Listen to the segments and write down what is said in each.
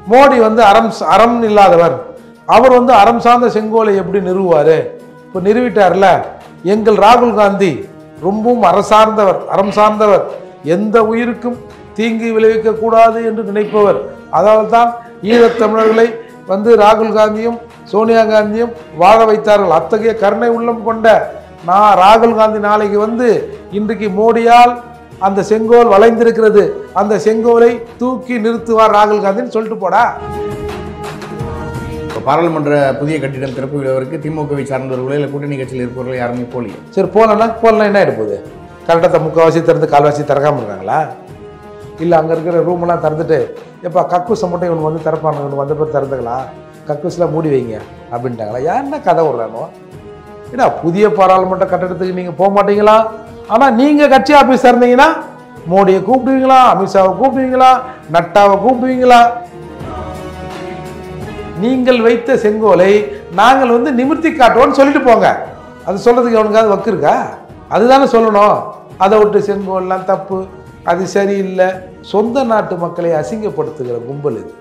மோடி வந்து அறம் அறம் இல்லாதவர் அவர் வந்து அறம் சார்ந்த செங்கோலை எப்படி நிறுவுவார் இப்போ நிறுவிட்டார்ல எங்கள் ராகுல் காந்தி ரொம்பவும் அரசார்ந்தவர் அறம் சார்ந்தவர் எந்த உயிருக்கும் தீங்கு விளைவிக்க கூடாது என்று நினைப்பவர் அதாவது தான் ஈழத்தமிழர்களை வந்து ராகுல் காந்தியும் சோனியா காந்தியும் வாழ வைத்தார்கள் அத்தகைய கருணை உள்ளம் கொண்ட நான் ராகுல் காந்தி நாளைக்கு வந்து இன்றைக்கு மோடியால் அந்த செங்கோல் வளைந்திருக்கிறது அந்த செங்கோலை தூக்கி நிறுத்துவார் ராகுல் காந்தின்னு சொல்லிட்டு போடா இப்போ பாராளுமன்ற புதிய கட்டிடம் திறப்பு விழாவிற்கு திமுகவை சார்ந்தவர்களோ இல்லை கூட்டணி கட்சியில் இருப்பவர்களோ யாருமே போலியே சரி போகலன்னா போகலன்னா என்ன ஆகிட்டு போகுது கரெக்டாக முக்கால்வாசி திறந்து கால்வாசி திறக்காம இருக்காங்களா இல்லை அங்கே இருக்கிற ரூமெல்லாம் திறந்துட்டு எப்பா கக்கூஸை மட்டும் இவனுக்கு வந்து திறப்பானுங்க இவனுக்கு வந்த பேர் திறந்துக்கலாம் கக்கூஸ்லாம் மூடி வைங்க அப்படின்ட்டாங்களா யாருன்னா கதை விடுறானோ ஏன்னா புதிய பாராளுமன்ற கட்டடத்துக்கு நீங்கள் போக மாட்டீங்களா ஆனால் நீங்கள் கட்சி ஆஃபீஸ் இருந்தீங்கன்னா மோடியை கூப்பிடுவீங்களா அமித்ஷாவை கூப்பிடுவீங்களா நட்டாவை கூப்பிடுவீங்களா நீங்கள் வைத்த செங்கோலை நாங்கள் வந்து நிமிர்த்தி காட்டுவோம்னு சொல்லிட்டு போங்க அது சொல்றதுக்கு அவனுக்காவது வக்கு இருக்கா அதுதானே சொல்லணும் அதை விட்டு செங்கோல்லாம் தப்பு அது சரியில்லை சொந்த நாட்டு மக்களை அசிங்கப்படுத்துகிற கும்பல் இது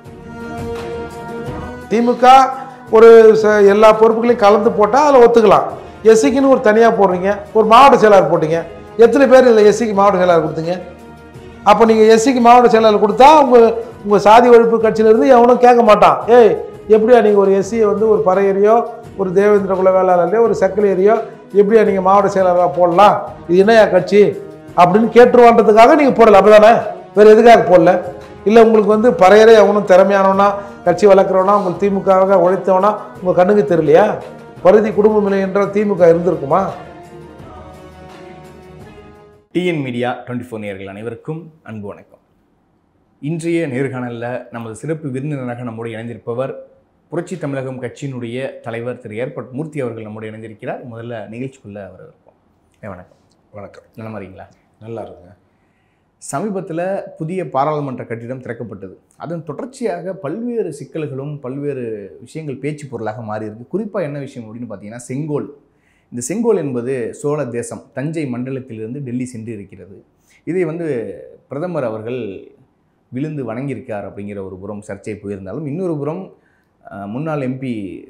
திமுக ஒரு ச- எல்லா பொறுப்புகளையும் கலந்து போட்டால் அதில் ஒத்துக்கலாம் எஸ்சிக்குன்னு ஒரு தனியாக போடுறீங்க ஒரு மாவட்ட செயலாளர் போட்டீங்க எத்தனை பேர் இதில் எஸ்சிக்கு மாவட்ட செயலாளர் கொடுத்தீங்க அப்போ நீங்கள் எஸ்சிக்கு மாவட்ட செயலாளர் கொடுத்தா உங்கள் உங்கள் சாதி ஒழிப்பு கட்சியிலேருந்து எவனும் கேட்க மாட்டான் ஏய் எப்படியா நீங்கள் ஒரு எஸ்சியை வந்து ஒரு பறையறியோ ஒரு தேவேந்திர குல வேளாளரையோ ஒரு சக்கிலியரையோ எப்படியா நீங்கள் மாவட்ட செயலாளராக போடலாம் இது என்னையா கட்சி அப்படின்னு கேட்டுருவான்றதுக்காக நீங்கள் போடல அப்படிதானே வேறு எதுக்காக போடல இல்லை உங்களுக்கு வந்து பறையறே எவனும் திறமையானவனா கட்சி வளர்க்குறவனா உங்களுக்கு திமுகவாக உழைத்தவனா உங்கள் கண்ணுக்கு தெரியலையா பருதி குடும்பமில்லை என்றால் திமுக இருந்திருக்குமா டிஎன் மீடியா டுவெண்ட்டி ஃபோர் நேயர்கள் அனைவருக்கும் அன்பு வணக்கம் இன்றைய நேர்காணலில் நமது சிறப்பு விருந்தினராக நம்மோடு இணைந்திருப்பவர் புரட்சி தமிழகம் கட்சியினுடைய தலைவர் திரு ஏற்பட் மூர்த்தி அவர்கள் நம்மோடு இணைந்திருக்கிறார் முதல்ல நிகழ்ச்சிக்குள்ளே அவர் இருப்போம் ஏ வணக்கம் வணக்கம் நல்ல மாதிரிங்களா நல்லா இருக்குங்க சமீபத்தில் புதிய பாராளுமன்ற கட்டிடம் திறக்கப்பட்டது அதன் தொடர்ச்சியாக பல்வேறு சிக்கல்களும் பல்வேறு விஷயங்கள் பேச்சு பொருளாக மாறி இருக்கு குறிப்பாக என்ன விஷயம் அப்படின்னு பார்த்தீங்கன்னா செங்கோல் இந்த செங்கோல் என்பது சோழ தேசம் தஞ்சை மண்டலத்திலிருந்து டெல்லி சென்று இருக்கிறது இதை வந்து பிரதமர் அவர்கள் விழுந்து வணங்கியிருக்கார் அப்படிங்கிற ஒரு புறம் சர்ச்சை போயிருந்தாலும் இன்னொரு புறம் அஹ், முன்னாள் எம்பி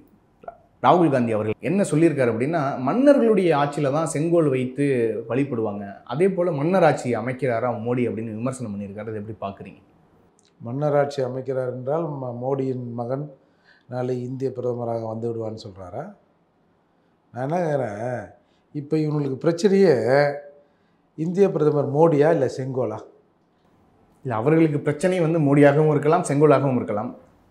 ராகுல் காந்தி அவர்கள் என்ன சொல்லியிருக்காரு அப்படின்னா மன்னர்களுடைய ஆட்சியில் தான் செங்கோல் வைத்து வழிபடுவாங்க அதே போல் மன்னர் ஆட்சி அமைக்கிறாரா மோடி அப்படின்னு விமர்சனம் பண்ணியிருக்காரு அதை எப்படி பார்க்குறீங்க மன்னராட்சி அமைக்கிறார் என்றால் ம- மோடியின் மகன் நாளை இந்திய பிரதமராக வந்து விடுவான்னு சொல்கிறாரா நான் என்ன கேட்குறேன் இப்போ இவங்களுக்கு பிரச்சனையே இந்திய பிரதமர் மோடியா இல்லை செங்கோலா இல்லை அவர்களுக்கு பிரச்சனை வந்து மோடியாகவும் இருக்கலாம் செங்கோலாகவும் இருக்கலாம்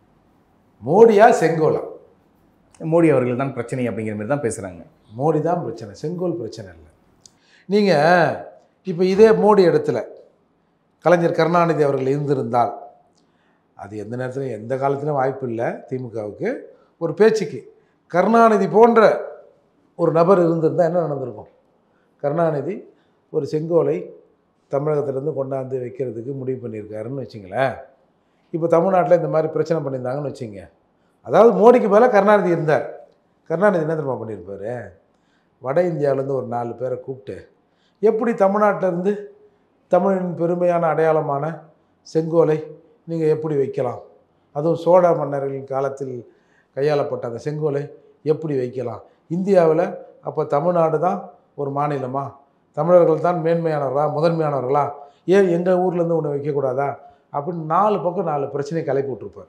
மோடியா செங்கோலா மோடி அவர்கள் தான் பிரச்சனை அப்படிங்கிற மாதிரி தான் பேசுகிறாங்க மோடி தான் பிரச்சனை செங்கோல் பிரச்சனை இல்லை நீங்கள் இப்போ இதே மோடி இடத்துல கலைஞர் கருணாநிதி அவர்கள் இருந்திருந்தால் அது எந்த நேரத்திலும் எந்த காலத்திலும் வாய்ப்பு இல்லை திமுகவுக்கு ஒரு பேச்சுக்கு கருணாநிதி போன்ற ஒரு நபர் இருந்திருந்தால் என்ன நடந்திருக்கும் கருணாநிதி ஒரு செங்கோலை தமிழகத்திலேருந்து கொண்டாந்து வைக்கிறதுக்கு முடிவு பண்ணியிருக்காருன்னு வச்சுங்களேன் இப்போ தமிழ்நாட்டில் இந்த மாதிரி பிரச்சனை பண்ணியிருந்தாங்கன்னு வச்சுங்க அதாவது மோடிக்கு பதிலாக கருணாநிதி இருந்தார் கருணாநிதி என்ன தெரியுமா பண்ணியிருப்பார் வட இந்தியாவிலேருந்து ஒரு நாலு பேரை கூப்பிட்டு எப்படி தமிழ்நாட்டில் இருந்து தமிழின் பெருமையான அடையாளமான செங்கோலை நீங்கள் எப்படி வைக்கலாம் அதுவும் சோழ மன்னர்களின் காலத்தில் கையாளப்பட்ட அந்த செங்கோலை எப்படி வைக்கலாம் இந்தியாவில் அப்போ தமிழ்நாடு தான் ஒரு மாநிலமா தமிழர்கள் தான் மேன்மையானவர்களா முதன்மையானவர்களா ஏன் எங்கள் ஊர்லேருந்து ஒன்று வைக்கக்கூடாதா அப்படின்னு நாலு பக்கம் நாலு பிரச்சனையை கிளப்பி விட்ருப்பார்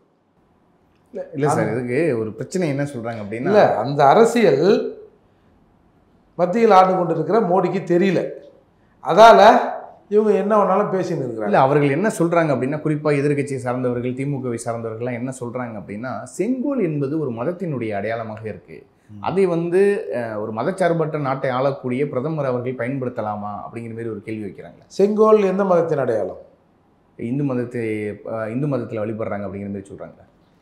இல்லை சார் இதுக்கு ஒரு பிரச்சனை என்ன சொல்கிறாங்க அப்படின்னா இல்லை அந்த அரசியல் மத்தியில் ஆண்டு கொண்டு இருக்கிற மோடிக்கு தெரியல அதால் இவங்க என்ன வேணாலும் பேசின்னு இருக்கிறாங்க இல்லை அவர்கள் என்ன சொல்கிறாங்க அப்படின்னா குறிப்பாக எதிர்க்கட்சியை சார்ந்தவர்கள் திமுகவை சார்ந்தவர்கள்லாம் என்ன சொல்கிறாங்க அப்படின்னா செங்கோல் என்பது ஒரு மதத்தினுடைய அடையாளமாக இருக்குது அதை வந்து அஹ், ஒரு மதச்சார்பற்ற நாட்டை ஆளக்கூடிய பிரதமர் அவர்கள் பயன்படுத்தலாமா அப்படிங்கிற மாதிரி ஒரு கேள்வி வைக்கிறாங்க செங்கோல் எந்த மதத்தின் அடையாளம் இந்து மதத்தை அஹ், இந்து மதத்தில் வழிபடுறாங்க அப்படிங்கிற மாதிரி சொல்கிறாங்க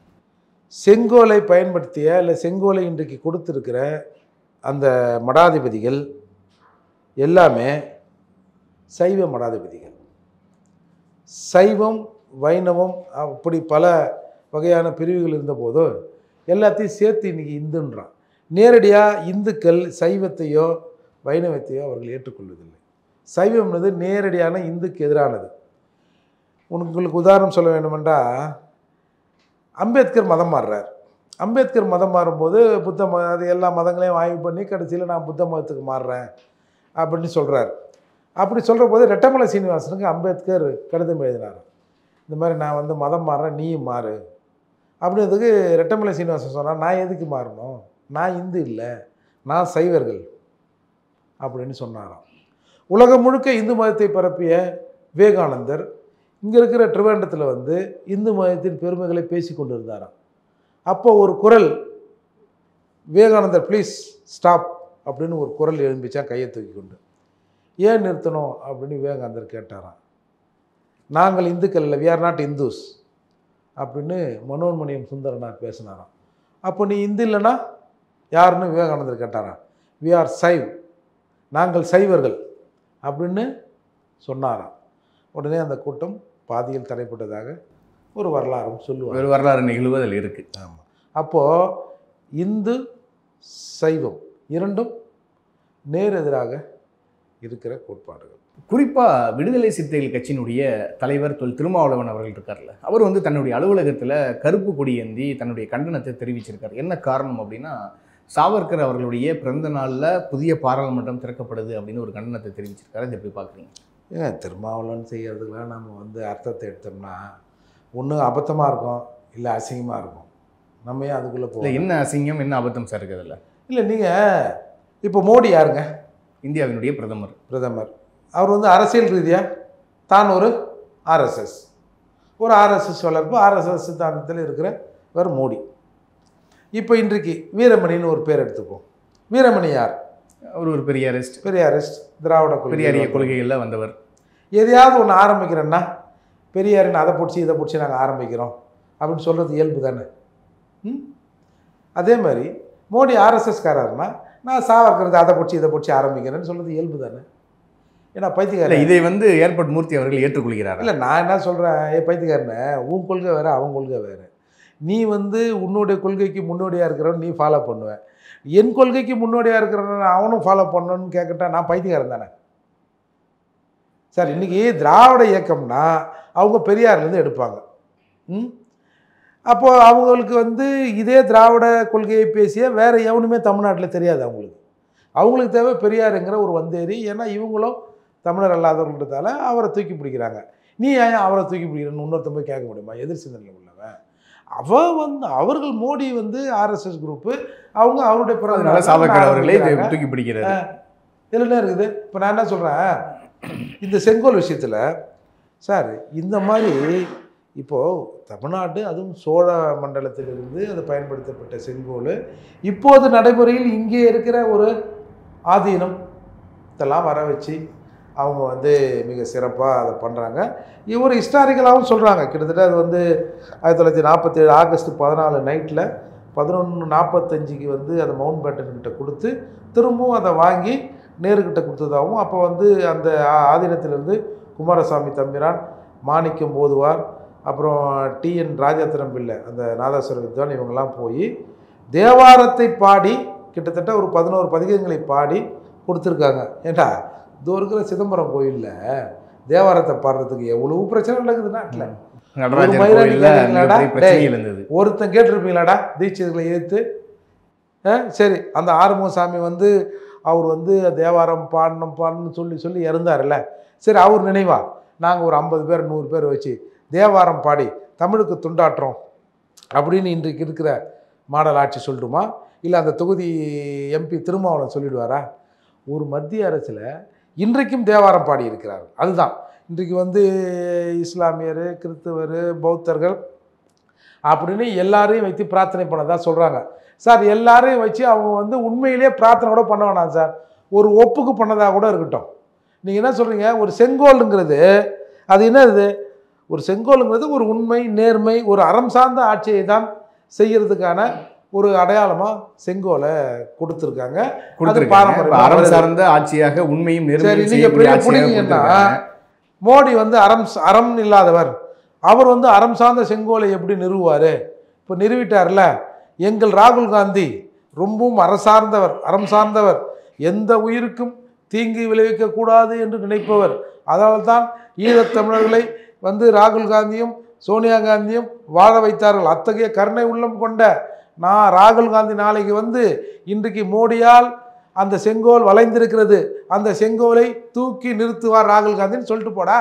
செங்கோலை பயன்படுத்திய இல்லை செங்கோலை இன்றைக்கு கொடுத்துருக்கிற அந்த மடாதிபதிகள் எல்லாமே சைவ மடாதிபதிகள் சைவம் வைணவம் அப்படி பல வகையான பிரிவுகள் இருந்தபோது எல்லாத்தையும் சேர்த்து இன்னைக்கு இந்துன்றான் நேரடியாக இந்துக்கள் சைவத்தையோ வைணவத்தையோ அவர்கள் ஏற்றுக்கொள்வதில்லை சைவம்ன்றது நேரடியான இந்துக்கு எதிரானது உங்களுக்கு உதாரணம் சொல்ல வேண்டுமென்றால் அம்பேத்கர் மதம் மாறுறார் அம்பேத்கர் மதம் மாறும்போது புத்த மத அது எல்லா மதங்களையும் ஆய்வு பண்ணி கடைசியில் நான் புத்த மதத்துக்கு மாறுறேன் அப்படின்னு சொல்கிறார் அப்படி சொல்கிற போது ரெட்டமலை சீனிவாசனுக்கு அம்பேத்கர் கடிதம் எழுதினார் இந்த மாதிரி நான் வந்து மதம் மாறுறேன் நீயும் மாறு அப்படின்றதுக்கு ரெட்டமலை சீனிவாசன் சொன்னார் நான் எதுக்கு மாறணும் நான் இந்து இல்லை நான் சைவர்கள் அப்படின்னு சொன்னாராம் உலகம் முழுக்க இந்து மதத்தை பரப்பிய விவேகானந்தர் இங்கே இருக்கிற திருவேண்டத்தில் வந்து இந்து மதத்தின் பெருமைகளை பேசி கொண்டு இருந்தாராம் அப்போ ஒரு குரல் விவேகானந்தர் ப்ளீஸ் ஸ்டாப் அப்படின்னு ஒரு குரல் எழும்பிச்சான் கையை தூக்கி கொண்டு ஏன் நிறுத்தணும் அப்படின்னு விவேகானந்தர் கேட்டாராம் நாங்கள் இந்துக்கள் இல்லை வி ஆர் நாட் இந்துஸ் அப்படின்னு மனோன்மணியம் சுந்தரனார் பேசினாராம் அப்போ நீ இந்து இல்லைன்னா யாருன்னு விவேகானந்தர் கேட்டாராம் வி ஆர் சைவ் நாங்கள் சைவர்கள் அப்படின்னு சொன்னாராம் உடனே அந்த கூட்டம் பாதியில் தடைப்பட்டதாக ஒரு வரலாறும் சொல்லுவாங்க ஒரு வரலாறு நிகழ்வு அதில் இருக்கு ஆமாம் அப்போது இந்து சைவம் இரண்டும் நேர் எதிராக இருக்கிற கோட்பாடுகள் குறிப்பா விடுதலை சிறுத்தைகள் கட்சியினுடைய தலைவர் தொல் திருமாவளவன் அவர்கள் இருக்கார்ல அவர் வந்து தன்னுடைய அலுவலகத்துல கருப்பு கொடி ஏந்தி தன்னுடைய கண்டனத்தை தெரிவிச்சிருக்காரு என்ன காரணம் அப்படின்னா சாவர்கர் அவர்களுடைய பிறந்த நாள்ல புதிய பாராளுமன்றம் திறக்கப்படுது அப்படின்னு ஒரு கண்டனத்தை தெரிவிச்சிருக்காரு இதை எப்படி பார்க்குறீங்க ஏன் திருமாவளவன் செய்கிறதுக்கெலாம் நம்ம வந்து அர்த்தத்தை எடுத்தோம்னா ஒன்று அபத்தமாக இருக்கும் இல்லை அசிங்கமாக இருக்கும் நம்ம ஏன் அதுக்குள்ளே இல்லை போகலாம் என்ன அசிங்கம் என்ன அபத்தம் சார் இருக்குது அதில் இல்லை நீங்கள் இப்போ மோடி யாருங்க இந்தியாவினுடைய பிரதமர் பிரதமர் அவர் வந்து அரசியல் ரீதியாக தான் ஒரு ஆர்எஸ்எஸ் ஒரு ஆர்எஸ்எஸ் வளர்ப்பு ஆர்எஸ்எஸ் சித்தாந்தத்தில் இருக்கிற இவர் மோடி இப்போ இன்றைக்கு வீரமணின்னு ஒரு பேர் எடுத்துப்போம் வீரமணி யார் அவர் ஒரு பெரியாரிஸ்ட் பெரியாரிஸ்ட் திராவிட பெரியாரிய கொள்கை கொள்கைகளில் வந்தவர் எதையாவது ஒன்று ஆரம்பிக்கிறேன்னா பெரியாரின் அதை பிடிச்சி இதை பிடிச்சி நாங்கள் ஆரம்பிக்கிறோம் அப்படின்னு சொல்கிறது இயல்பு தானே ம் அதே மாதிரி மோடி ஆர்எஸ்எஸ்காரர்னா நான் சாவர்கிறது அதை பிடிச்சி இதை பிடிச்சி ஆரம்பிக்கிறேன்னு சொல்கிறது இயல்பு தானே ஏன்னா இல்லை பைத்தியக்காரன் இதை வந்து ஏர்போர்ட் மூர்த்தி அவர்கள் ஏற்றுக்கொள்கிறார் இல்லை நான் என்ன சொல்கிறேன் ஏ பைத்தியக்காரனே உன் கொள்கை வேறு அவன் கொள்கை வேறு நீ வந்து உன்னுடைய கொள்கைக்கு முன்னோடியாக இருக்கிறவன் நீ ஃபாலோ பண்ணுவேன் என் கொள்கைக்கு முன்னோடியாக இருக்கிறவன் அவனும் ஃபாலோ பண்ணணும்னு கேட்கட்டா நான் பைத்தியக்காரன் தானே சார் இன்றைக்கி திராவிட இயக்கம்னா அவங்க பெரியார்லேருந்து எடுப்பாங்க ம் அப்போது அவங்களுக்கு வந்து இதே திராவிட கொள்கையை பேசிய வேறு எவனுமே தமிழ்நாட்டில் தெரியாது அவங்களுக்கு அவங்களுக்கு தேவை பெரியாருங்கிற ஒரு வந்தேரி ஏன்னா இவங்களும் தமிழர் அல்லாதவர்கள்ன்றதால அவரை தூக்கி பிடிக்கிறாங்க நீ ஏன் அவரை தூக்கி பிடிக்கிறன்னு இன்னொருத்தன் போய் கேட்க முடியுமா எதிர் சிந்தனையில் உள்ளவன் அவ வந்து அவர்கள் மோடி வந்து ஆர்எஸ்எஸ் குரூப்பு அவங்க அவருடைய பிறந்த அதனால நாளை சாவர்கர் அவர்களை ஆரம்பிக்கிறாங்க. தூக்கி பிடிக்கிறார் இதில் என்ன இருக்குது இப்போ நான் என்ன சொல்கிறேன் இந்த செங்கோல் விஷயத்தில் சார் இந்த மாதிரி இப்போது தமிழ்நாடு அதுவும் சோழ மண்டலத்திலிருந்து அது பயன்படுத்தப்பட்ட செங்கோல் இப்போது நடைமுறையில் இங்கே இருக்கிற ஒரு ஆதீனம் இதெல்லாம் வர வச்சு அவங்க வந்து மிக சிறப்பாக அதை பண்ணுறாங்க இவர் ஹிஸ்டாரிக்கலாகவும் சொல்கிறாங்க கிட்டத்தட்ட அது வந்து ஆயிரத்தி தொள்ளாயிரத்தி நாற்பத்தேழு ஆகஸ்ட் பதினாலு நைட்டில் பதினொன்று நாற்பத்தஞ்சுக்கு வந்து அதை மவுண்ட் பேட்டன்கிட்ட கொடுத்து திரும்பவும் அதை வாங்கி நேருக்கிட்ட கொடுத்ததாகவும் அப்போ வந்து அந்த ஆ- ஆதீனத்திலிருந்து குமாரசாமி தம்பிரான் மாணிக்கம் போதுவார் அப்புறம் டிஎன் ராஜாத்திரம் பிள்ளை அந்த நாதாசுர வித்வான் இவங்கெல்லாம் போய் தேவாரத்தை பாடி கிட்டத்தட்ட ஒரு பதினோரு பதிகங்களை பாடி கொடுத்துருக்காங்க ஏண்டா இதோ இருக்கிற சிதம்பரம் கோயிலில் தேவாரத்தை பாடுறதுக்கு எவ்வளவு பிரச்சனை நடக்குது நாட்டில் நடராஜர் மயிலாடி கோயில்ல கேட்டீங்களாடா? மிகப்பெரிய பிரச்சனைகள் இருந்தது ஒருத்தன் கேட்டிருப்பீங்களாடா தீட்சிதர்களை எதிர்த்து ஆ, சரி அந்த ஆறுமுகசாமி வந்து அவர் வந்து தேவாரம் பாடணும் பாடணும்னு சொல்லி சொல்லி இறந்தாருல்ல சரி அவர் நினைவா நாங்கள் ஒரு ஐம்பது பேர் நூறு பேர் வச்சு தேவாரம் பாடி தமிழுக்கு துண்டாட்டுறோம் அப்படின்னு இன்றைக்கு இருக்கிற மாடல் ஆட்சி சொல்லட்டுமா இல்லை அந்த தொகுதி எம்பி திருமாவளவன் சொல்லிடுவாரா ஒரு மத்திய அரசில் இன்றைக்கும் தேவாரம் பாடி இருக்கிறார் அதுதான் இன்றைக்கு வந்து இஸ்லாமியர் கிறிஸ்தவர் பௌத்தர்கள் அப்படின்னு எல்லாரையும் வைத்து பிரார்த்தனை பண்ணதா சொல்கிறாங்க சார் எல்லாரையும் வச்சு அவங்க வந்து உண்மையிலேயே பிரார்த்தனை கூட பண்ண வேணாம் சார் ஒரு ஒப்புக்கு பண்ணதாக கூட இருக்கட்டும் நீங்கள் என்ன சொல்கிறீங்க ஒரு செங்கோலுங்கிறது அது என்னது ஒரு செங்கோலுங்கிறது ஒரு உண்மை நேர்மை ஒரு அறம் சார்ந்த ஆட்சியை தான் செய்யறதுக்கான ஒரு அடையாளமாக செங்கோலை கொடுத்துருக்காங்க கொடுத்திருக்காங்க. பாரம்பரியமா இப்ப அறம் வருது. சார்ந்த ஆட்சியாக உண்மையும் சரி நேர்மையும் நீங்க செய்யக்கூடிய பெரிய ஆட்சியாக புடிங்கீங்கன்னா கொடுத்திருக்காங்க. மோடி வந்து அறம் அறம் இல்லாதவர் அவர் வந்து அறம் சார்ந்த செங்கோலை எப்படி நிறுவுவார் இப்போ நிறுவிட்டார்ல எங்கள் ராகுல் காந்தி ரொம்பவும் அரசார்ந்தவர் அறம் சார்ந்தவர் எந்த உயிருக்கும் தீங்கு விளைவிக்க கூடாது என்று நினைப்பவர் அதனால தான் ஈழத்தமிழர்களை வந்து ராகுல் காந்தியும் சோனியா காந்தியும் வாழ வைத்தார்கள் அத்தகைய கருணை உள்ளம் கொண்ட நான் ராகுல் காந்தி நாளைக்கு வந்து இன்றைக்கு மோடியால் அந்த செங்கோல் வளைந்திருக்கிறது அந்த செங்கோலை தூக்கி நிறுத்துவார் ராகுல் காந்தின்னு சொல்லிட்டு போடா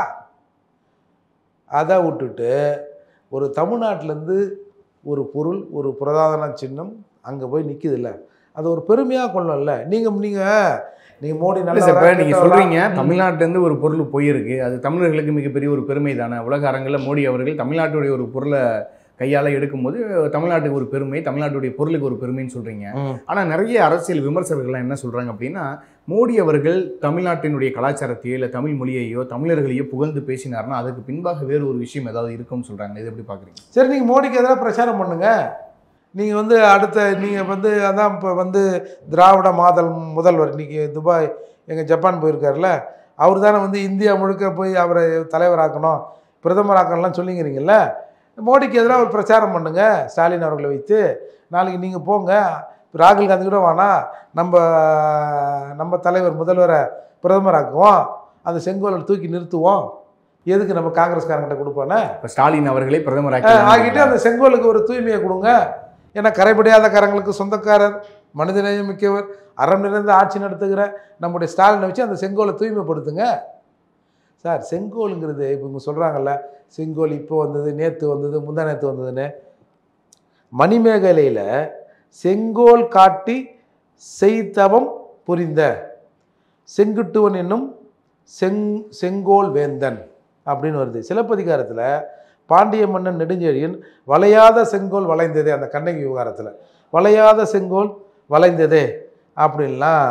அதை விட்டுட்டு ஒரு தமிழ்நாட்டிலேருந்து ஒரு பொருள் ஒரு பிரதான சின்னம் அங்கே போய் நிற்குதுல்ல அது ஒரு பெருமையாக கொள்ளல நீங்கள் நீங்கள் நீங்கள் மோடி இல்ல நல்ல சார் இப்போ நீங்க சொல்றீங்க தமிழ்நாட்டுல இருந்து ஒரு பொருள் போயிருக்கு அது தமிழர்களுக்கு மிகப்பெரிய ஒரு பெருமை தானே உலக அரங்கில் மோடி அவர்கள் தமிழ்நாட்டுடைய ஒரு பொருளை கையால எடுக்கும்போது தமிழ்நாட்டுக்கு ஒரு பெருமை தமிழ்நாட்டுடைய பொருளுக்கு ஒரு பெருமைன்னு சொல்றீங்க ஆனா நிறைய அரசியல் விமர்சகர்கள்லாம் என்ன சொல்றாங்க அப்படின்னா மோடி அவர்கள் தமிழ்நாட்டினுடைய கலாச்சாரத்தையோ இல்ல தமிழ் மொழியையோ தமிழர்களையோ புகழ்ந்து பேசினார்னா அதுக்கு பின்பாக வேறு ஒரு விஷயம் ஏதாவது இருக்கும்னு சொல்றாங்க இது எப்படி பாக்குறீங்க சரி நீங்கள் மோடிக்கு எதிராக பிரச்சாரம் பண்ணுங்க நீங்கள் வந்து அடுத்த நீங்கள் வந்து அதான் இப்போ வந்து திராவிட மாதல் முதல்வர் இன்னைக்கு துபாய் எங்கள் ஜப்பான் போயிருக்காருல அவர் தானே வந்து இந்தியா முழுக்க போய் அவரை தலைவராக்கணும் பிரதமராக்கணும்லாம் சொல்லிங்கிறீங்கல்ல மோடிக்கு எதிராக ஒரு பிரச்சாரம் பண்ணுங்க ஸ்டாலின் அவர்களை வைத்து நாளைக்கு நீங்கள் போங்க ராகுல் காந்தி கூட வேணாம் நம்ம நம்ம தலைவர் முதல்வரை பிரதமராக்குவோம் அந்த செங்கோலை தூக்கி நிறுத்துவோம் எதுக்கு நம்ம காங்கிரஸ்காரங்கிட்ட கொடுப்போனே இப்ப ஸ்டாலின் அவர்களே பிரதமர் ஆகிட்டு அந்த செங்கோலுக்கு ஒரு தூய்மையை கொடுங்க ஏன்னா கரைபடியாத கரங்களுக்கு சொந்தக்காரர் மனிதநேயம் மிக்கவர் அறம் நிறைந்த ஆட்சி நடத்துகிற நம்முடைய ஸ்டாலினை வச்சு அந்த செங்கோலை தூய்மைப்படுத்துங்க சார் செங்கோலுங்கிறது இப்போ இவங்க சொல்கிறாங்கல்ல செங்கோல் இப்போ வந்தது நேற்று வந்தது முந்தா நேற்று வந்ததுன்னு மணிமேகலையில் செங்கோல் காட்டி செய்தவம் புரிந்த செங்குட்டுவன் என்னும் செங் செங்கோல் வேந்தன் அப்படின்னு வருது சிலப்பதிகாரத்தில் பாண்டிய மன்னன் நெடுஞ்செழியன் வளையாத செங்கோல் வளைந்ததே அந்த கண்ணகி விவகாரத்தில் வளையாத செங்கோல் வளைந்ததே அப்படின்லாம்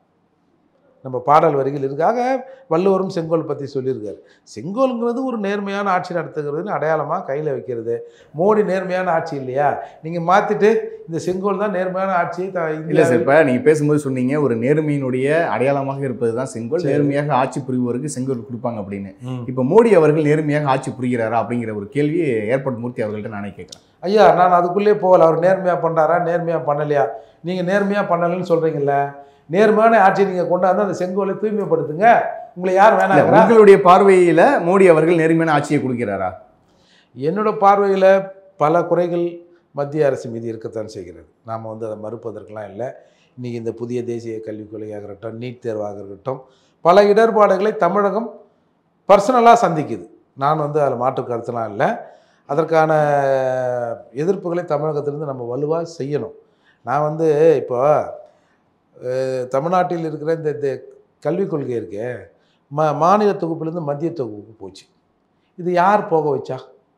நம்ம பாடல் வரிகள் இருக்காக வள்ளுவரும் செங்கோல் பற்றி சொல்லியிருக்காரு செங்கோலுங்கிறது ஒரு நேர்மையான ஆட்சி நடத்துகிறதுன்னு அடையாளமாக கையில் வைக்கிறது மோடி நேர்மையான ஆட்சி இல்லையா நீங்கள் மாற்றிட்டு இந்த செங்கோல் தான் நேர்மையான ஆட்சி த- இல்ல இந்தியாவில் சார் இப்ப நீங்க பேசும்போது சொன்னீங்க ஒரு நேர்மையினுடைய அடையாளமாக இருப்பது தான் செங்கோல் சரி. நேர்மையாக ஆட்சி புரிவோருக்கு செங்கோல் கொடுப்பாங்க அப்படின்னு ம். இப்ப மோடி அவர்கள் நேர்மையாக ஆட்சி புரிகிறாரா அப்படிங்கிற ஒரு கேள்வி ஏர்போர்ட் மூர்த்தி அவர்கள்ட்ட நானே கேட்கிறேன் ஐயா நான் அதுக்குள்ளே போகல அவர் நேர்மையாக பண்ணுறாரா நேர்மையாக பண்ணலையா நீங்கள் நேர்மையாக பண்ணலைன்னு சொல்கிறீங்கல்ல நேர்மையான ஆட்சியை நீங்கள் கொண்டாந்து அந்த செங்கோலை தூய்மைப்படுத்துங்க உங்களை யார் இல்ல, வேணாங்கிறா உங்களுடைய பார்வையில மோடி அவர்கள் நேர்மையான ஆட்சியை கொடுக்கிறாரா என்னோட பார்வையில் பல குறைகள் மத்திய அரசு மீது இருக்கத்தான் செய்கிறது நாம் வந்து அதை மறுப்பதற்கெல்லாம் இல்லை இன்றைக்கி இந்த புதிய தேசிய கல்விக் கொள்கையாக இருக்கட்டும் நீட் தேர்வாக இருக்கட்டும் பல இடர்பாடுகளை தமிழகம் பர்சனலாக சந்திக்குது நான் வந்து அதில் மாற்று கருத்துலாம் இல்லை அதற்கான எதிர்ப்புகளை தமிழகத்திலிருந்து நம்ம வலுவாக செய்யணும் நான் வந்து இப்போ அஹ், தமிழ்நாட்டில் இருக்கிற இந்த இந்த கல்விக் கொள்கை இருக்கே ம மாநில தொகுப்பிலேருந்து மத்திய தொகுப்புக்கு போச்சு இது யார் போக வச்சா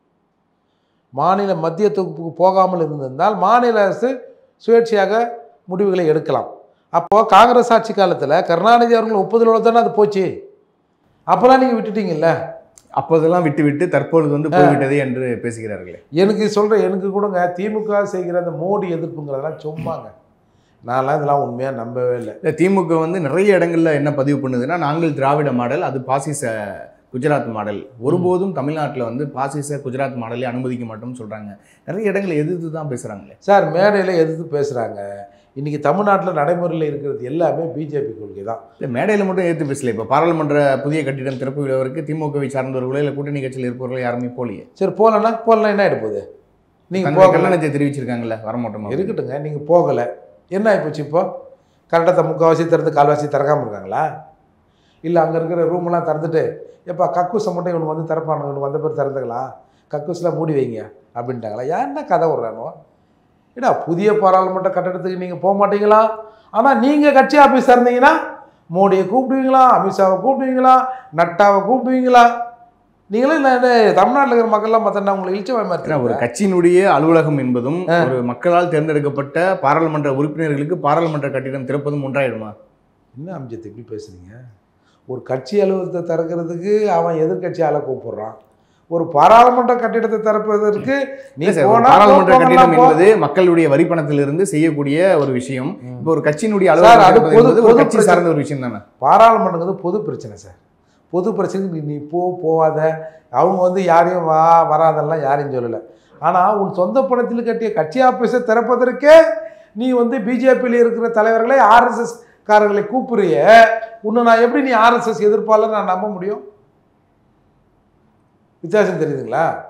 மாநில மத்திய தொகுப்புக்கு போகாமல் இருந்திருந்தால் மாநில அரசு சுயேட்சையாக முடிவுகளை எடுக்கலாம் அப்போது காங்கிரஸ் ஆட்சி காலத்தில் கருணாநிதி அவர்கள் ஒப்புதலோடு தானே அது போச்சு அப்போல்லாம் நீங்கள் விட்டுட்டீங்கல்ல அப்போதெல்லாம் விட்டு விட்டு தற்பொழுது வந்து போய்விட்டதே என்று பேசுகிறார்களே எனக்கு சொல்கிற எனக்கு கூடங்க திமுக செய்கிற அந்த மோடி எதிர்ப்புங்கிறதெல்லாம் சும்மாங்க நான்லாம் இதெல்லாம் உண்மையாக நம்பவே இல்லை இல்ல திமுக வந்து நிறைய இடங்கள்ல என்ன பதிவு பண்ணுதுன்னா நாங்கள் திராவிட மாடல் அது பாசிச குஜராத் மாடல் ஒருபோதும் தமிழ்நாட்டில் வந்து பாசிச குஜராத் மாடலை அனுமதிக்க மாட்டோம்னு சொல்றாங்க நிறைய இடங்களை எதிர்த்து தான் பேசுறாங்களே சார் மேடையில் எதிர்த்து பேசுகிறாங்க இன்றைக்கி தமிழ்நாட்டில் நடைமுறையில் இருக்கிறது எல்லாமே பிஜேபி கொள்கை தான் இல்லை மேடையில் மட்டும் ஏற்று பேசல இப்போ பாராளுமன்ற புதிய கட்டிடம் திறப்பு விழாவிற்கு திமுகவை சார்ந்தவர்களோ இல்லை கூட்டணி கட்சியில் இருப்பவர்களோ யாருமே போலியே சரி போகலன்னா போகலன்னா என்ன ஆகிட்டு போகுது நீங்கள் தன்னுடைய போகல கண்டனத்தை தெரிவிச்சிருக்காங்கல்ல வரமாட்டோமா இருக்கட்டுங்க நீங்கள் போகலை என்ன ஆகிப்போச்சு இப்போ கரெக்டாக முக்கால்வாசி திறந்து கால்வாசி திறக்காமல் இருக்காங்களா இல்லை அங்கே இருக்கிற ரூமெல்லாம் திறந்துட்டு எப்பா கக்கூஸை மட்டும் இவனுக்கு வந்து திறப்பானு இவனுக்கு வந்த பேர் திறந்துக்கலாம் கக்கூஸ்லாம் மூடி வைங்க அப்படின்ட்டாங்களா யாருன்னா கதை விட்றானோ ஏடா புதிய பாராளுமன்ற கட்டடத்துக்கு நீங்கள் போக மாட்டீங்களா ஆனால் நீங்கள் கட்சி ஆஃபீஸ் இருந்தீங்கன்னா மோடியை கூப்பிடுவீங்களா அமித்ஷாவை கூப்பிடுவீங்களா நட்டாவை கூப்பிடுவீங்களா நீங்களும் இல்லை இந்த தமிழ்நாட்டில் இருக்கிற மக்கள்லாம் பார்த்தோன்னா உங்களுக்கு இழிச்ச ஏன்னா ஒரு மாதிரி கட்சியினுடைய அலுவலகம் என்பதும் ஒரு மக்களால் தேர்ந்தெடுக்கப்பட்ட பாராளுமன்ற உறுப்பினர்களுக்கு பாராளுமன்ற கட்டிடம் திறப்பதும் ஒன்றாயிடுமா என்ன அம்ஜத் இப்படி பேசுறீங்க ஒரு கட்சி அலுவலகத்தை திறக்கிறதுக்கு அவன் எதிர்க்கட்சி ஆளை கூப்பிடுறான் ஒரு பாராளுமன்ற கட்டிடத்தை திறப்பதற்கு நீ இல்ல சார், ஒரு போனா பாராளுமன்ற போ, கட்டிடம் போனா போ. என்பது மக்களுடைய வரி பணத்திலிருந்து செய்யக்கூடிய ஒரு விஷயம் ம். இப்போ ஒரு கட்சியினுடைய சார், அலுவலகம் அது திறப்பது பொது- என்பது ஒரு பொது கட்சி பிரச்சனை. சார்ந்த ஒரு விஷயம் தானே பாராளுமன்றங்கிறது பொது பிரச்சனை சார் பொது பிரச்சனைக்கு நீ நீ போ போவாத அவங்க வந்து யாரையும் வா வராதெல்லாம் யாரையும் சொல்லலை ஆனால் உன் சொந்த பணத்தில் கட்டிய கட்சி ஆஃபீஸை திறப்பதற்கே நீ வந்து பிஜேபியில் இருக்கிற தலைவர்களை ஆர்எஸ்எஸ் காரர்களை கூப்பிடுறிய உன்னை நான் எப்படி நீ ஆர்எஸ்எஸ் எதிர்ப்பாளர் நான் நம்ப முடியும் வித்தியாசம் தெரியுதுங்களா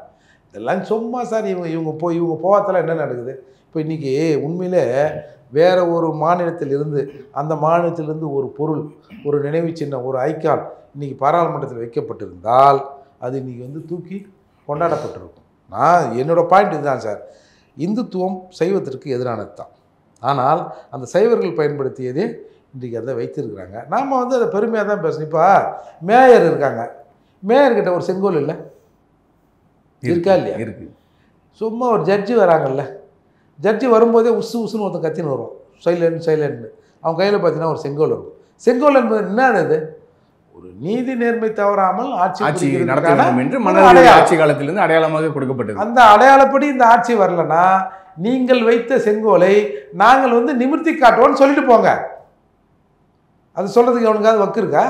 இதெல்லாம் சும்மா சார் இவங்க இவங்க போய் இவங்க போகாதல என்ன நடக்குது இப்போ இன்றைக்கி உண்மையிலே வேற ஒரு மாநிலத்திலிருந்து அந்த மாநிலத்திலிருந்து ஒரு பொருள் ஒரு நினைவு சின்னம் ஒரு ஐக்கான் இன்னைக்கு பாராளுமன்றத்தில் வைக்கப்பட்டிருந்தால் அது இன்னைக்கு வந்து தூக்கி கொண்டாடப்பட்டிருக்கும் நான் என்னோட பாயிண்ட் இதுதான் சார் இந்துத்துவம் சைவத்திற்கு எதிரானது தான் ஆனால் அந்த சைவர்கள் பயன்படுத்தியதே இன்றைக்கி அதை வைத்திருக்கிறாங்க நாம் வந்து அதை பெருமையாக தான் பேசணும் இப்போ மேயர் இருக்காங்க மேயர்கிட்ட ஒரு செங்கோல் இல்லை இருக்கா இல்லையா இருக்கு சும்மா ஒரு ஜட்ஜி வராங்கல்ல ஜட்ஜி வரும்போதே உசு உசுன்னு ஒருத்தன் கத்தின்னு வருவான் சைலண்ட் சைலண்ட்னு அவன் கையில் பார்த்தீங்கன்னா ஒரு செங்கோல் இருக்கும் செங்கோல் என்பது என்ன அது ஒரு நீதி நேர்மை தவறாமல் ஆட்சி ஆட்சி நடத்த புரிகிறதுக்கான வேண்டும் என்று ஒரு மன்னர் அடையாளம். ஆட்சி காலத்திலிருந்து அடையாளமாக கொடுக்கப்பட்டது அந்த அடையாளப்படி இந்த ஆட்சி வரலனா நீங்கள் வைத்த செங்கோலை நாங்கள் வந்து நிமிர்த்தி காட்டுவோம்னு சொல்லிட்டு போங்க அது சொல்கிறதுக்கு அவனுக்காவது வக்கு இருக்கா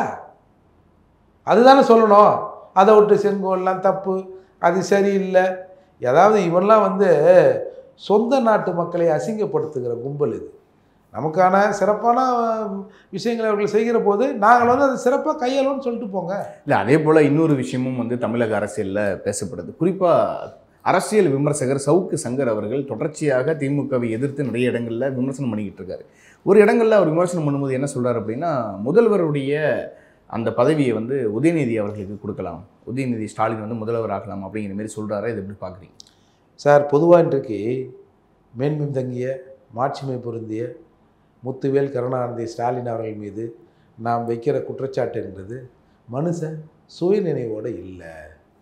அதுதானே சொல்லணும் அதை விட்டு செங்கோல்லாம் தப்பு அது சரியில்லை ஏதாவது இவன்லாம் வந்து சொந்த நாட்டு மக்களை அசிங்கப்படுத்துகிற கும்பல் இது நமக்கான சிறப்பான அஹ், விஷயங்களை அவர்கள் செய்கிற போது நாங்கள் வந்து அதை சிறப்பாக கையாளோன்னு சொல்லிட்டு போங்க இல்லை அதே போல் இன்னொரு விஷயமும் வந்து தமிழக அரசியலில் பேசப்படுது குறிப்பாக அரசியல் விமர்சகர் சவுக்கு சங்கர் அவர்கள் தொடர்ச்சியாக திமுகவை எதிர்த்து நிறைய இடங்களில் விமர்சனம் பண்ணிக்கிட்டு இருக்காரு ஒரு இடங்களில் அவர் விமர்சனம் பண்ணும்போது என்ன சொல்றாரு அப்படின்னா முதல்வருடைய அந்த பதவியை வந்து உதயநிதி அவர்களுக்கு கொடுக்கலாம் உதயநிதி ஸ்டாலின் வந்து முதல்வர் ஆகலாம் அப்படிங்கிற மாதிரி சொல்றாரு இது எப்படி பார்க்குறீங்க சார் பொதுவாக இன்றைக்கு மேன்மையும் தங்கிய மாட்சிமை பொருந்திய முத்துவேல் கருணாநிதி ஸ்டாலின் அவர்கள் மீது நாம் வைக்கிற குற்றச்சாட்டு என்பது மனுஷன் சுயநினைவோடு இல்லை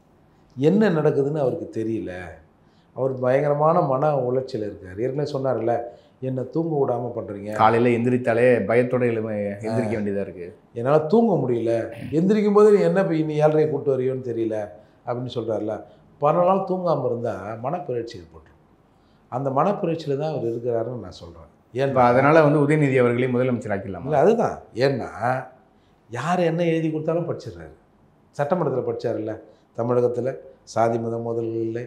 என்ன நடக்குதுன்னு அவருக்கு தெரியல அவர் பயங்கரமான மன உளைச்சல் இருக்கார் ஏற்கனவே சொன்னார்ல என்னை தூங்க விடாமல் பண்ணுறீங்க காலையில் எந்திரித்தாலே பயத்தோட எழும எந்திரிக்க வேண்டியதாக இருக்கு என்னால் தூங்க முடியல எந்திரிக்கும் போது நீ என்ன போய் நீ ஏழரை கூட்டு வரையோன்னு தெரியல அப்படின்னு சொல்கிறார்ல பல நாள் தூங்காமல் இருந்தால் மனப்பிறழ்ச்சி ஏற்பட்டுரும் அந்த மனப்பிறழ்ச்சியில் தான் அவர் இருக்கிறாருன்னு நான் சொல்கிறேன் இப்போ ஏன்னா அதனால வந்து உதயநிதி அவர்களே முதலமைச்சர் ஆக்கிடலாமா இல்லை அதுதான் ஏன்னா யார் என்ன எழுதி கொடுத்தாலும் படிச்சிடுறாரு சட்டமன்றத்தில் படிச்சாருல்ல தமிழகத்தில் சாதி மத மோதல்கள் இல்லை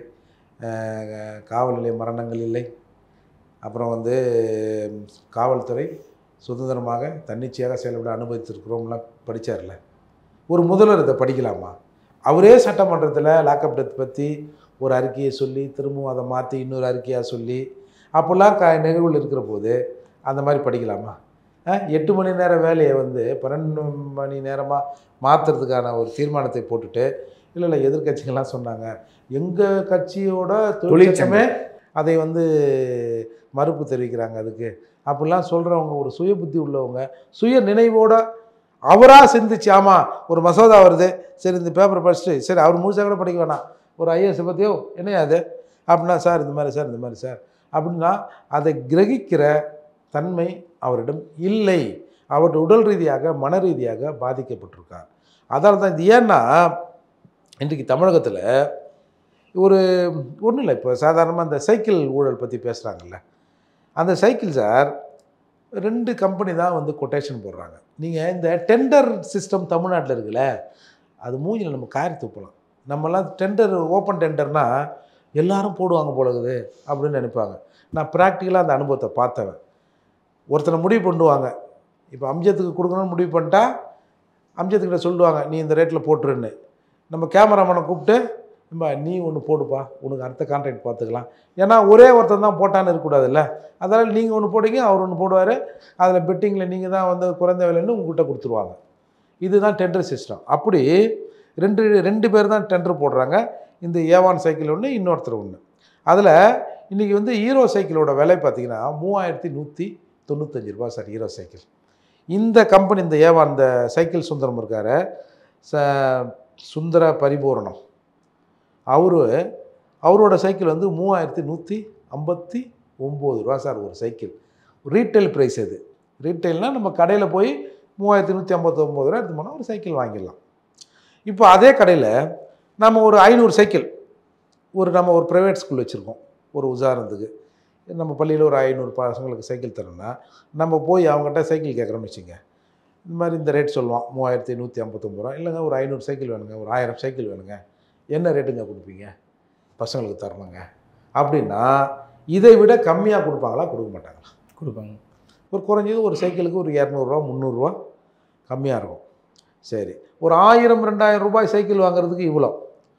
அஹ், காவல் நிலைய மரணங்கள் இல்லை அப்புறம் வந்து ம், காவல்துறை சுதந்திரமாக தன்னிச்சையாக செயல்பட அனுமதித்திருக்கிறோம்லாம் படிச்சார்ல ஒரு முதல்வர் இதை படிக்கலாமா அவரே சட்டமன்றத்தில் லாக்அப் டெத் பற்றி ஒரு அறிக்கையை சொல்லி திரும்பவும் அதை மாற்றி இன்னொரு அறிக்கையாக சொல்லி அப்போல்லாம் க நிகழ்வுகள் இருக்கிற போது அந்த மாதிரி படிக்கலாமா அஹ், எட்டு மணி நேர வேலையை வந்து பன்னெண்டு மணி நேரமாக மாற்றுறதுக்கான ஒரு தீர்மானத்தை போட்டுட்டு இல்லை இல்லை எதிர்க்கட்சிகள்லாம் சொன்னாங்க எங்கள் கட்சியோட தொழிற்சங்கமே அதை வந்து மறுப்பு தெரிவிக்கிறாங்க அதுக்கு அப்படிலாம் சொல்கிறவங்க ஒரு சுய புத்தி உள்ளவங்க சுய நினைவோட அவராக சிந்திச்சு ஆமாம் ஒரு மசோதா வருது சரி இந்த பேப்பரை படிச்சுட்டு சரி அவர் முழுசாக கூட படிக்க வேணாம் ஒரு ஐஏஎஸ் பற்றியோ என்னையா அது அப்படின்னா சார் இந்த மாதிரி சார் இந்த மாதிரி சார் அப்படின்னா அதை கிரகிக்கிற தன்மை அவரிடம் இல்லை அவர் உடல் ரீதியாக மன ரீதியாக பாதிக்கப்பட்டிருக்கார் அதனால தான் இது ஏன்னா இன்றைக்கு தமிழகத்தில் ஒரு ஒன்றும் இல்லை இப்போ சாதாரணமாக அந்த சைக்கிள் ஊழல் பற்றி பேசுகிறாங்கல்ல அந்த சைக்கிள் சார் ரெண்டு கம்பெனி தான் வந்து கொட்டேஷன் போடுறாங்க நீங்கள் இந்த டெண்டர் சிஸ்டம் தமிழ்நாட்டில் இருக்குல்ல அது மூஞ்சில் நம்ம காரி துப்பலாம் நம்மலாம் டெண்டர் ஓப்பன் டெண்டர்னா எல்லாரும் போடுவாங்க போல இருக்குது அப்படின்னு நினைப்பாங்க நான் ப்ராக்டிக்கலாக அந்த அனுபவத்தை பார்த்தவன் ஒருத்தனை முடிவு பண்ணுவாங்க இப்போ அம்ஜத்துக்கு கொடுக்கணும்னு முடிவு பண்ணிட்டா அம்ஜத்துக்கிட்ட சொல்லுவாங்க நீ இந்த ரேட்டில் போட்டுருன்னு நம்ம கேமராமேனை கூப்பிட்டு இம்பா நீ ஒன்று போடுப்பா உனக்கு அடுத்த கான்ட்ராக்ட் பார்த்துக்கலாம் ஏன்னா ஒரே ஒருத்தன் தான் போட்டான்னு இருக்கக்கூடாதுல்ல அதனால் நீங்கள் ஒன்று போடுங்க அவர் ஒன்று போடுவார் அதில் பெட்டிங்கில் நீங்கள் தான் வந்து குறைந்த விலைன்னு உங்ககிட்ட கொடுத்துருவாங்க இதுதான் டெண்டர் சிஸ்டம் அப்படி ரெண்டு ரெண்டு பேர் தான் டெண்டர் போடுறாங்க இந்த ஏவான் சைக்கிள் ஒன்று இன்னொருத்தர் ஒன்று அதில் இன்றைக்கி வந்து ஹீரோ சைக்கிளோட விலை பார்த்தீங்கன்னா மூவாயிரத்தி நூற்றி தொண்ணூத்தஞ்சு ரூபா சார் ஹீரோ சைக்கிள் இந்த கம்பெனி இந்த ஏவான் இந்த சைக்கிள் சுந்தரம் இருக்கார் ச சுந்தர பரிபூரணம் அவரு அவரோட சைக்கிள் வந்து மூவாயிரத்தி நூற்றி ஐம்பத்தி ஒம்பது ரூபா சார் ஒரு சைக்கிள் ரீட்டைல் ப்ரைஸ் அது ரீட்டைல்னால் நம்ம கடையில் போய் மூவாயிரத்தி நூற்றி ஐம்பத்தொம்போது ரூபா எடுத்து போனால் ஒரு சைக்கிள் வாங்கிடலாம் இப்போ அதே கடையில் நம்ம ஒரு ஐநூறு சைக்கிள் ஒரு நம்ம ஒரு ப்ரைவேட் ஸ்கூல் வச்சுருக்கோம் ஒரு உதாரணத்துக்கு நம்ம பள்ளியில் ஒரு ஐநூறு பசங்களுக்கு சைக்கிள் தரோம்னா நம்ம போய் அவங்ககிட்ட சைக்கிள் கேட்குறோம்னு வச்சுங்க இந்த மாதிரி இந்த ரேட் சொல்லுவான் மூவாயிரத்தி நூற்றி ஐம்பத்தொம்பது ரூபா இல்லைங்க ஒரு ஐநூறு சைக்கிள் வேணுங்க ஒரு ஆயிரம் சைக்கிள் வேணுங்க என்ன ரேட்டுங்க கொடுப்பீங்க பசங்களுக்கு தரணுங்க அப்படின்னா இதை விட கம்மியாக கொடுப்பாங்களா கொடுக்க மாட்டாங்களா கொடுப்பாங்க ஒரு குறைஞ்சது ஒரு சைக்கிளுக்கு ஒரு இரநூறுவா முந்நூறுரூவா கம்மியாக இருக்கும் சரி ஒரு ஆயிரம் ரெண்டாயிரம் ரூபாய் சைக்கிள் வாங்குறதுக்கு இவ்வளோ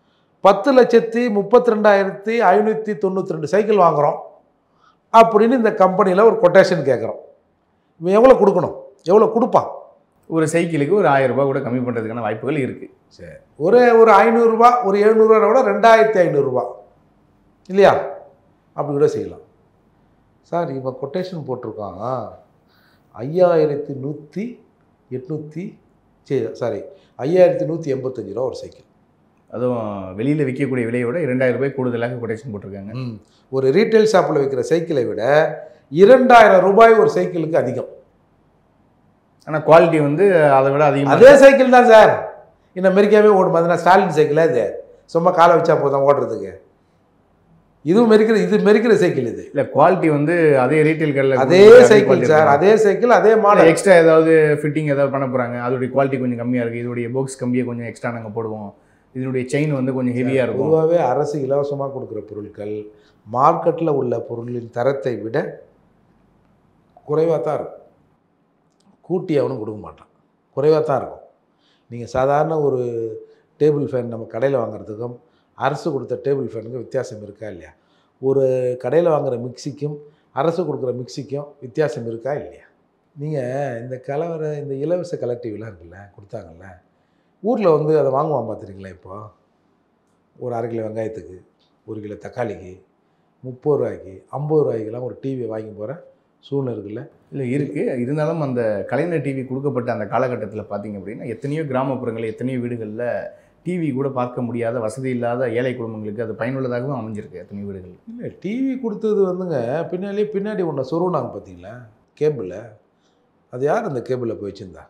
பத்து லட்சத்தி முப்பத்தி ரெண்டாயிரத்தி ஐநூற்றி தொண்ணூற்றி ரெண்டு சைக்கிள் வாங்குகிறோம் அப்படின்னு இந்த கம்பெனியில் ஒரு கொட்டேஷன் கேட்குறோம் இவன் எவ்வளோ கொடுக்கணும் எவ்வளோ கொடுப்பான் ஒரு சைக்கிளுக்கு ஒரு ஆயிரம் ரூபாய் கூட கம்மி பண்ணுறதுக்கான வாய்ப்புகள் இருக்குது சரி ஒரு ஒரு ஐநூறுரூவா ஒரு எழுநூறுவா விட ரெண்டாயிரத்தி ஐநூறுரூவா இல்லையா அப்படி கூட செய்யலாம் சார் இவன் கொட்டேஷன் போட்டிருக்கான் ஐயாயிரத்தி நூற்றி எட்நூற்றி சரி சாரி ஐயாயிரத்தி நூற்றி எண்பத்தஞ்சு ரூபா ஒரு சைக்கிள் அதுவும் வெளியில் விற்கக்கூடிய விலையை விட இரண்டாயிரம் ரூபாய் கூடுதலாக கொட்டேஷன் போட்டிருக்காங்க ம் ஒரு ரீட்டைல் ஷாப்பில் விற்கிற சைக்கிளை விட இரண்டாயிரம் ரூபாய் ஒரு சைக்கிளுக்கு அதிகம் ஆனால் குவாலிட்டி வந்து அதை விட அதிகமாக அதே சைக்கிள் தான் சார் இன்னும் அமெரிக்காவே ஓடும் அதுனா ஸ்டாலின் சைக்கிளா இது சும்மா காலை வச்சா போதும் ஓடுறதுக்கு இதுவும் மெரிக்கிற இது மெரிக்கிற சைக்கிள் இது இல்லை குவாலிட்டி வந்து அதே ரீட்டைல் கடையில் அதே சைக்கிள் சார் அதே சைக்கிள் அதே மாடல் எக்ஸ்ட்ரா ஏதாவது ஃபிட்டிங் ஏதாவது பண்ண போகிறாங்க அதோடைய குவாலிட்டி கொஞ்சம் கம்மியாக இருக்குது இதோடைய பாக்ஸ் கம்பியை கொஞ்சம் எக்ஸ்ட்ரா நாங்கள் போடுவோம் இதனுடைய செயின் வந்து கொஞ்சம் ஹெவியாக இருக்கும் பொதுவாகவே அரசு இலவசமாக கொடுக்குற பொருட்கள் மார்க்கெட்டில் உள்ள பொருளின் தரத்தை விட குறைவாக தான் இருக்கும் கூட்டி அவனும் கொடுக்க மாட்டான் குறைவாக தான் இருக்கும் நீங்கள் சாதாரண ஒரு டேபிள் ஃபேன் நம்ம கடையில் வாங்குறதுக்கும் அரசு கொடுத்த டேபிள் ஃபேனுக்கும் வித்தியாசம் இருக்கா இல்லையா ஒரு கடையில் வாங்குற மிக்சிக்கும் அரசு கொடுக்குற மிக்சிக்கும் வித்தியாசம் இருக்கா இல்லையா நீங்கள் இந்த கலவர இந்த இலவச கலர் டிவிலாம் இருக்குல்ல கொடுத்தாங்கல்ல ஊரில் வந்து அதை வாங்குவான் பார்த்துருங்களா இப்போ ஒரு அரை கிலோ வெங்காயத்துக்கு ஒரு கிலோ தக்காளிக்கு முப்பது ரூபாய்க்கு ஐம்பது ரூபாய்க்கெல்லாம் ஒரு டிவியை வாங்கி போகிற சூழ்நிலை இருக்குல்ல இல்லை இருக்குது இருந்தாலும் அந்த கலைஞர் டிவி கொடுக்கப்பட்ட அந்த காலகட்டத்தில் பார்த்தீங்க அப்படின்னா எத்தனையோ கிராமப்புறங்கள் எத்தனையோ வீடுகளில் டிவி கூட பார்க்க முடியாத வசதி இல்லாத ஏழை குடும்பங்களுக்கு அது பயனுள்ளதாகவும் அமைஞ்சிருக்கு எத்தனையோ வீடுகள் இல்லை டிவி கொடுத்தது வந்துங்க பின்னாலே பின்னாடி ஒன்று சொருவினாங்க பார்த்தீங்களா கேபிளை அது யார் அந்த கேபிளை போய் வச்சுருந்தா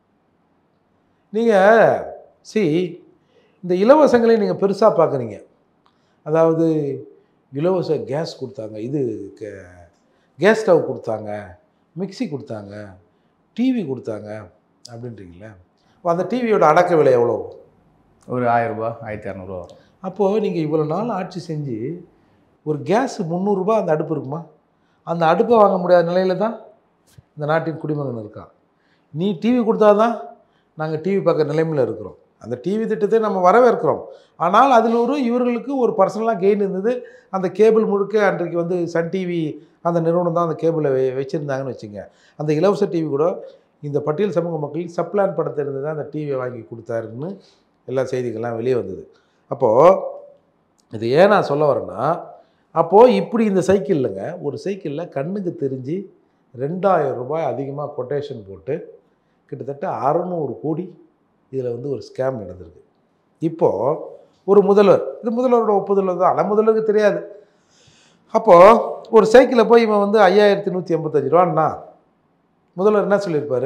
நீங்கள் சி இந்த இலவசங்களை நீங்கள் பெருசாக பார்க்குறீங்க அதாவது இலவச கேஸ் கொடுத்தாங்க இது கே- கேஸ் ஸ்டவ் கொடுத்தாங்க மிக்ஸி கொடுத்தாங்க டிவி கொடுத்தாங்க அப்படின்றீங்களே அப்ப அந்த டிவியோட அடக்க விலை எவ்வளோ ஒரு ஆயிரம் ரூபாய் ஆயிரத்தி இரநூறுவா வரும் அப்போது நீங்கள் இவ்வளோ நாள் ஆட்சி செஞ்சு ஒரு கேஸ் முந்நூறுரூபா அந்த அடுப்பு இருக்குமா அந்த அடுப்பை வாங்க முடியாத நிலையில தான் இந்த நாட்டின் குடிமகன் இருக்கான் நீ டிவி கொடுத்தாதான் நாங்கள் டிவி பார்க்குற நிலைமையில் இருக்கிறோம் அந்த டிவி திட்டத்தை நம்ம வரவேற்கிறோம் ஆனால் அதில் ஒரு இவர்களுக்கு ஒரு பர்சனலாக கெயின் இருந்தது அந்த கேபிள் முழுக்க அன்றைக்கு வந்து சன் டிவி அந்த நிறுவனம் தான் அந்த கேபிளை வெ வச்சுருந்தாங்கன்னு வச்சுங்க அந்த இலவச டிவி கூட இந்த பட்டியல் சமூக மக்கள் சப்ளான் படத்தை இருந்து தான் அந்த டிவியை வாங்கி கொடுத்தாருன்னு எல்லா செய்திகள்லாம் வெளியே வந்தது அப்போது இது ஏன் நான் சொல்ல வரேன்னா அப்போது இப்படி இந்த சைக்கிள்லங்க ஒரு சைக்கிளில் கண்ணுக்கு தெரிஞ்சு ரெண்டாயிரம் ரூபாய் அதிகமாக கொட்டேஷன் போட்டு கிட்டத்தட்ட அறநூறு கோடி இதில் வந்து ஒரு ஸ்கேம் நடந்திருக்கு இப்போது ஒரு முதல்வர் இது முதல்வரோட ஒப்புதல் தான் ஆனால் முதல்வருக்கு தெரியாது அப்போது ஒரு சைக்கிளை போய் இவன் வந்து ஐயாயிரத்தி நூற்றி எண்பத்தஞ்சு ரூபான்னா முதல்வர் என்ன சொல்லியிருப்பாரு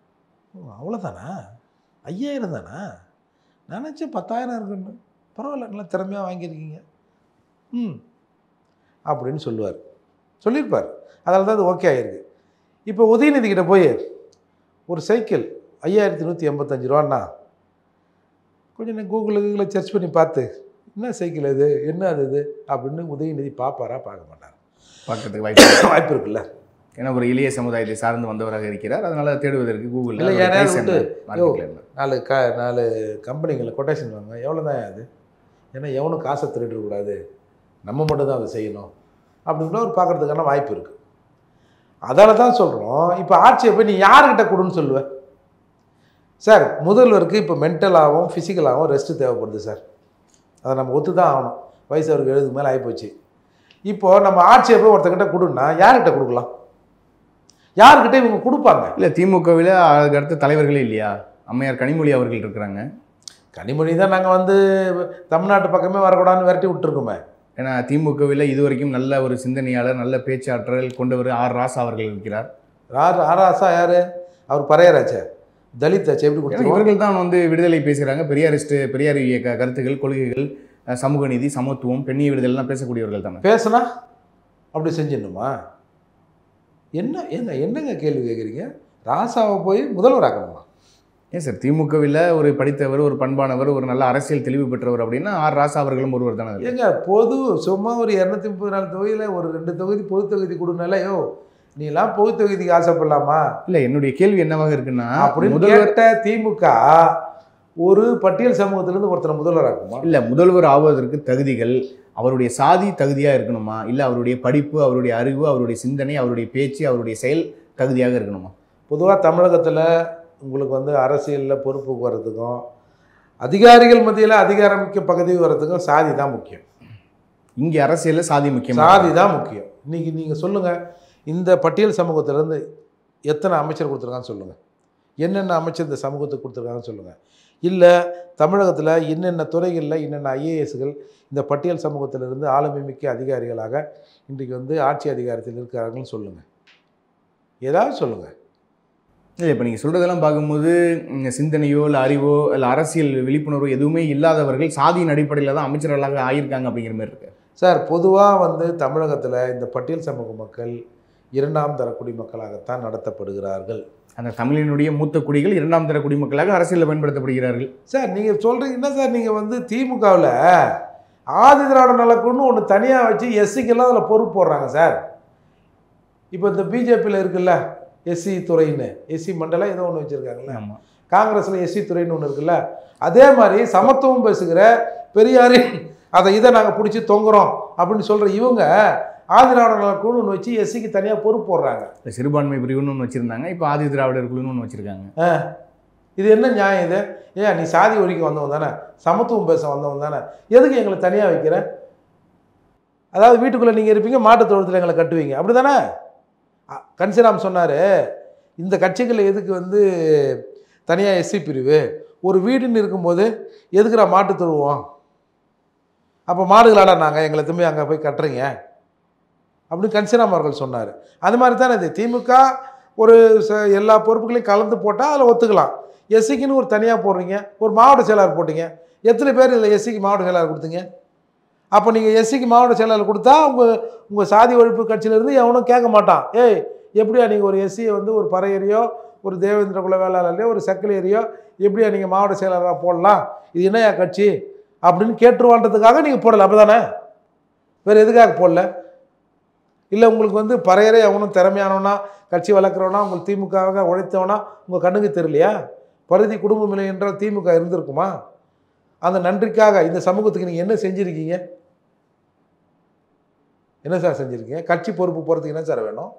ஓ அவ்வளோதானா ஐயாயிரம் தானா நான் நினச்சேன் பத்தாயிரம் இருக்குன்னு பரவாயில்ல நல்லா திறமையாக வாங்கியிருக்கீங்க ம் அப்படின்னு சொல்லுவார் சொல்லியிருப்பார் அதனால தான் அது ஓகே ஆகிருக்கு இப்போ உதயநிதி கிட்ட போய் ஒரு சைக்கிள் ஐயாயிரத்தி நூற்றி எண்பத்தஞ்சு ரூபான்னா கொஞ்சம் நான் கூகுளில் கூகுளில் சர்ச் பண்ணி பார்த்து என்ன சைக்கிள் இது என்ன அது இது அப்படின்னு உதயநிதி பார்ப்பாரா பார்க்க மாட்டார் பார்க்கறதுக்கு வாய்ப்பு இருக்கு. வாய்ப்பு இருக்குல்ல ஏன்னா ஒரு எளிய சமுதாயத்தை சார்ந்து வந்தவராக இருக்கிறார் அதனால தேடுவதற்கு இல்லை, கூகுளில் யாரையாவது விட்டு, யோ. மார்க்கெட்டில் நாலு க நாலு கம்பெனிகளில் கொட்டேஷன் வாங்க எவ்வளோ தான் அது ஏன்னா எவனும் காசை திருடக்கூடாது நம்ம மட்டும் தான் அதை செய்யணும் அப்படின்னா ஒரு பார்க்குறதுக்கான வாய்ப்பு இருக்குது அதால தான் சொல்கிறோம் இப்போ ஆட்சியை போய் நீ யாருக்கிட்ட கொடுன்னு சொல்லுவ சார் முதல்வருக்கு இப்போ மென்டலாகவும் ஃபிசிக்கலாகவும் ரெஸ்ட்டு தேவைப்படுது சார் அதை நம்ம ஒத்து தான் ஆகணும் வயசு அவருக்கு எழுதுக்கு மேலே ஆகிப்போச்சு இப்போது நம்ம ஆட்சியை போய் ஒருத்தக்கிட்ட கொடுன்னா யார்கிட்ட கொடுக்கலாம் யார்கிட்ட இவங்க கொடுப்பாங்க இல்லை திமுகவில் அதுக்கு அடுத்த தலைவர்களே இல்லையா அம்மையார் கனிமொழி அவர்கள் இருக்கிறாங்க கனிமொழி தான் நாங்கள் வந்து தமிழ்நாட்டு பக்கமே வரக்கூடாதுன்னு விரட்டி விட்டுருக்கோமே ஏன்னா திமுகவில் இதுவரைக்கும் நல்ல ஒரு சிந்தனையாளர் நல்ல பேச்சாற்றல் கொண்டவர் ஆர் ராசா அவர்கள் இருக்கிறார் யார் ஆராசா யார் அவர் பறையராச்சே தலித்தாச்சே எப்படி ஏன்னா கொடுத்துருவோம் இவர்கள் தான் வந்து விடுதலை பேசுகிறாங்க பெரியாரிஸ்ட் பெரியார் இயக்க கருத்துக்கள் கொள்கைகள் அஹ், சமூக நீதி சமத்துவம் பெண்ணிய விடுதலை எல்லாம் பேசக்கூடியவர்கள் தானே பேசுனா அப்படி செஞ்சிடணுமா என்ன என்ன என்னங்க கேள்வி கேட்குறீங்க ராசாவை போய் முதல்வர் ஆக்கணுமா ஏன் சார் திமுகவில் ஒரு படித்தவர் ஒரு பண்பானவர் ஒரு நல்ல அரசியல் தெளிவு பெற்றவர் அப்படின்னா ஆர் ராசா அவர்களும் ஒருவர் தானே அதுல. ஏங்க பொது சும்மா ஒரு இரநூத்தி முப்பது நாலு தொகுதியில் ஒரு ரெண்டு தொகுதி பொது தொகுதி கொடுனால யோ நீலாம் பொது தொகுதிக்கு ஆசைப்படலாமா இல்ல என்னுடைய கேள்வி என்னவாக இருக்குன்னா அப்படின்னு முதல்வர் கேட்ட திமுக ஒரு பட்டியல் சமூகத்திலேருந்து ஒருத்தரை முதல்வராக்குமா இல்லை முதல்வர் ஆவதற்கு தகுதிகள் அவருடைய சாதி தகுதியாக இருக்கணுமா இல்லை அவருடைய படிப்பு அவருடைய அறிவு அவருடைய சிந்தனை அவருடைய பேச்சு அவருடைய செயல் தகுதியாக இருக்கணுமா பொதுவாக தமிழகத்தில் உங்களுக்கு வந்து அரசியலில் பொறுப்புக்கு வர்றதுக்கும் அதிகாரிகள் மத்தியில் அதிகாரமிக்க பகுதி வர்றதுக்கும் சாதி தான் முக்கியம் இங்கே அரசியலில் சாதி முக்கியம் சாதி தான் முக்கியம் இன்னைக்கு நீங்கள் சொல்லுங்கள் இந்த பட்டியல் சமூகத்திலேருந்து எத்தனை அமைச்சர் கொடுத்துருக்கான்னு சொல்லுங்கள் என்னென்ன அமைச்சர் இந்த சமூகத்துக்கு கொடுத்துருக்காங்கன்னு சொல்லுங்கள் இல்லை தமிழகத்தில் என்னென்ன துறைகளில் என்னென்ன ஐஏஎஸ்கள் இந்த பட்டியல் சமூகத்திலிருந்து ஆளுமை மிக்க அதிகாரிகளாக இன்றைக்கு வந்து ஆட்சி அதிகாரத்தில் இருக்கிறாங்கன்னு சொல்லுங்கள் ஏதாவது சொல்லுங்கள் இல்லை இப்போ நீங்கள் சொல்கிறதெல்லாம் பார்க்கும்போது ம், சிந்தனையோ இல்லை அறிவோ இல்லை அரசியல் விழிப்புணர்வோ எதுவுமே இல்லாதவர்கள் சாதியின் அடிப்படையில் தான் அமைச்சர்களாக ஆயிருக்காங்க அப்படிங்கிற மாதிரி இருக்கு சார் பொதுவாக வந்து தமிழகத்தில் இந்த பட்டியல் சமூக மக்கள் இரண்டாம் தர குடிமக்களாகத்தான் நடத்தப்படுகிறார்கள் அந்த தமிழினுடைய மூத்த குடிகள் இரண்டாம் தர குடிமக்களாக அரசியலில் பயன்படுத்தப்படுகிறார்கள் சார் நீங்கள் சொல்கிறீங்க என்ன சார் நீங்கள் வந்து திமுகவில் ஆதி திராவிட நலக்குன்னு ஒன்று தனியாக வச்சு எஸ்சிக்கெல்லாம் அதில் பொறுப்பு போடுறாங்க சார் இப்போ இந்த பிஜேபியில் இருக்குல்ல எஸ்சி துறைன்னு எஸ்சி மண்டலம் ஏதோ ஒன்று வச்சுருக்காங்கல்ல ஆமாம் காங்கிரஸில் எஸ்சி துறைன்னு ஒன்று இருக்குல்ல அதே மாதிரி சமத்துவம் பேசுகிற பெரியாரின் அதை இதை நாங்கள் பிடிச்சி தொங்குறோம் அப்படின்னு சொல்கிற இவங்க ஆதி திராவிட நலக்குன்னு ஒன்று வச்சு எஸ்சிக்கு தனியாக பொறுப்பு போடுறாங்க இந்த சிறுபான்மை பிரிவுன்னு ஒன்று வச்சுருந்தாங்க இப்போ ஆதி திராவிடர் குழுன்னு ஒன்று வச்சுருக்காங்க இது என்ன நியாயம் இது ஏன் நீ சாதி ஒழிக்க வந்தவன் தானே சமத்துவம் பேச வந்தவன் தானே எதுக்கு எங்களை தனியாக வைக்கிற அதாவது வீட்டுக்குள்ளே நீங்கள் இருப்பீங்க மாட்டுத் தொழுத்தில் எங்களை கட்டுவீங்க அப்படி தானே கன்சிராம் சொன்னார் இந்த கட்சிகளில் எதுக்கு வந்து தனியாக எஸ்சி பிரிவு ஒரு வீடுன்னு இருக்கும்போது எதுக்குடா மாட்டு தொழுவோம் அப்போ மாடுகளாடா நாங்கள் எங்களை திரும்பி அங்கே போய் கட்டுறீங்க அப்படின்னு கன்சிராம் அவர்கள் சொன்னார் அது மாதிரி தானே இது திமுக ஒரு ச எல்லா பொறுப்புகளையும் கலந்து போட்டால் அதில் ஒத்துக்கலாம் எஸ்சிக்குன்னு ஒரு தனியாக போடுறீங்க ஒரு மாவட்ட செயலாளர் போட்டீங்க எத்தனை பேர் இதில் எஸ்சிக்கு மாவட்ட செயலாளர் கொடுத்தீங்க அப்போ நீங்கள் எஸ்சிக்கு மாவட்ட செயலாளர் கொடுத்தா உங்கள் உங்கள் சாதி ஒழிப்பு கட்சியிலேருந்து எவனும் கேட்க மாட்டான் ஏய் எப்படியா நீங்கள் ஒரு எஸ்சியை வந்து ஒரு பறையறியோ ஒரு தேவேந்திர குல வேளாளரையோ ஒரு சக்கிலியரையோ எப்படியா நீங்கள் மாவட்ட செயலாளராக போடலாம் இது என்னையா கட்சி அப்படின்னு கேட்டுருவான்றதுக்காக நீங்கள் போடல அப்போ தானே வேறு எதுக்காக போடல இல்லை உங்களுக்கு வந்து பறையறே எவனும் திறமையானவனா கட்சி வளர்க்குறவனா உங்களுக்கு திமுகவாக உழைத்தவனா உங்கள் கண்ணுக்கு தெரியலையா பருதி குடும்பம் இல்லை என்றால் திமுக இருந்திருக்குமா அந்த நன்றிக்காக இந்த சமூகத்துக்கு நீங்கள் என்ன செஞ்சுருக்கீங்க என்ன சார் செஞ்சுருக்கீங்க கட்சி பொறுப்பு போகிறதுக்கு என்ன சார் வேணும்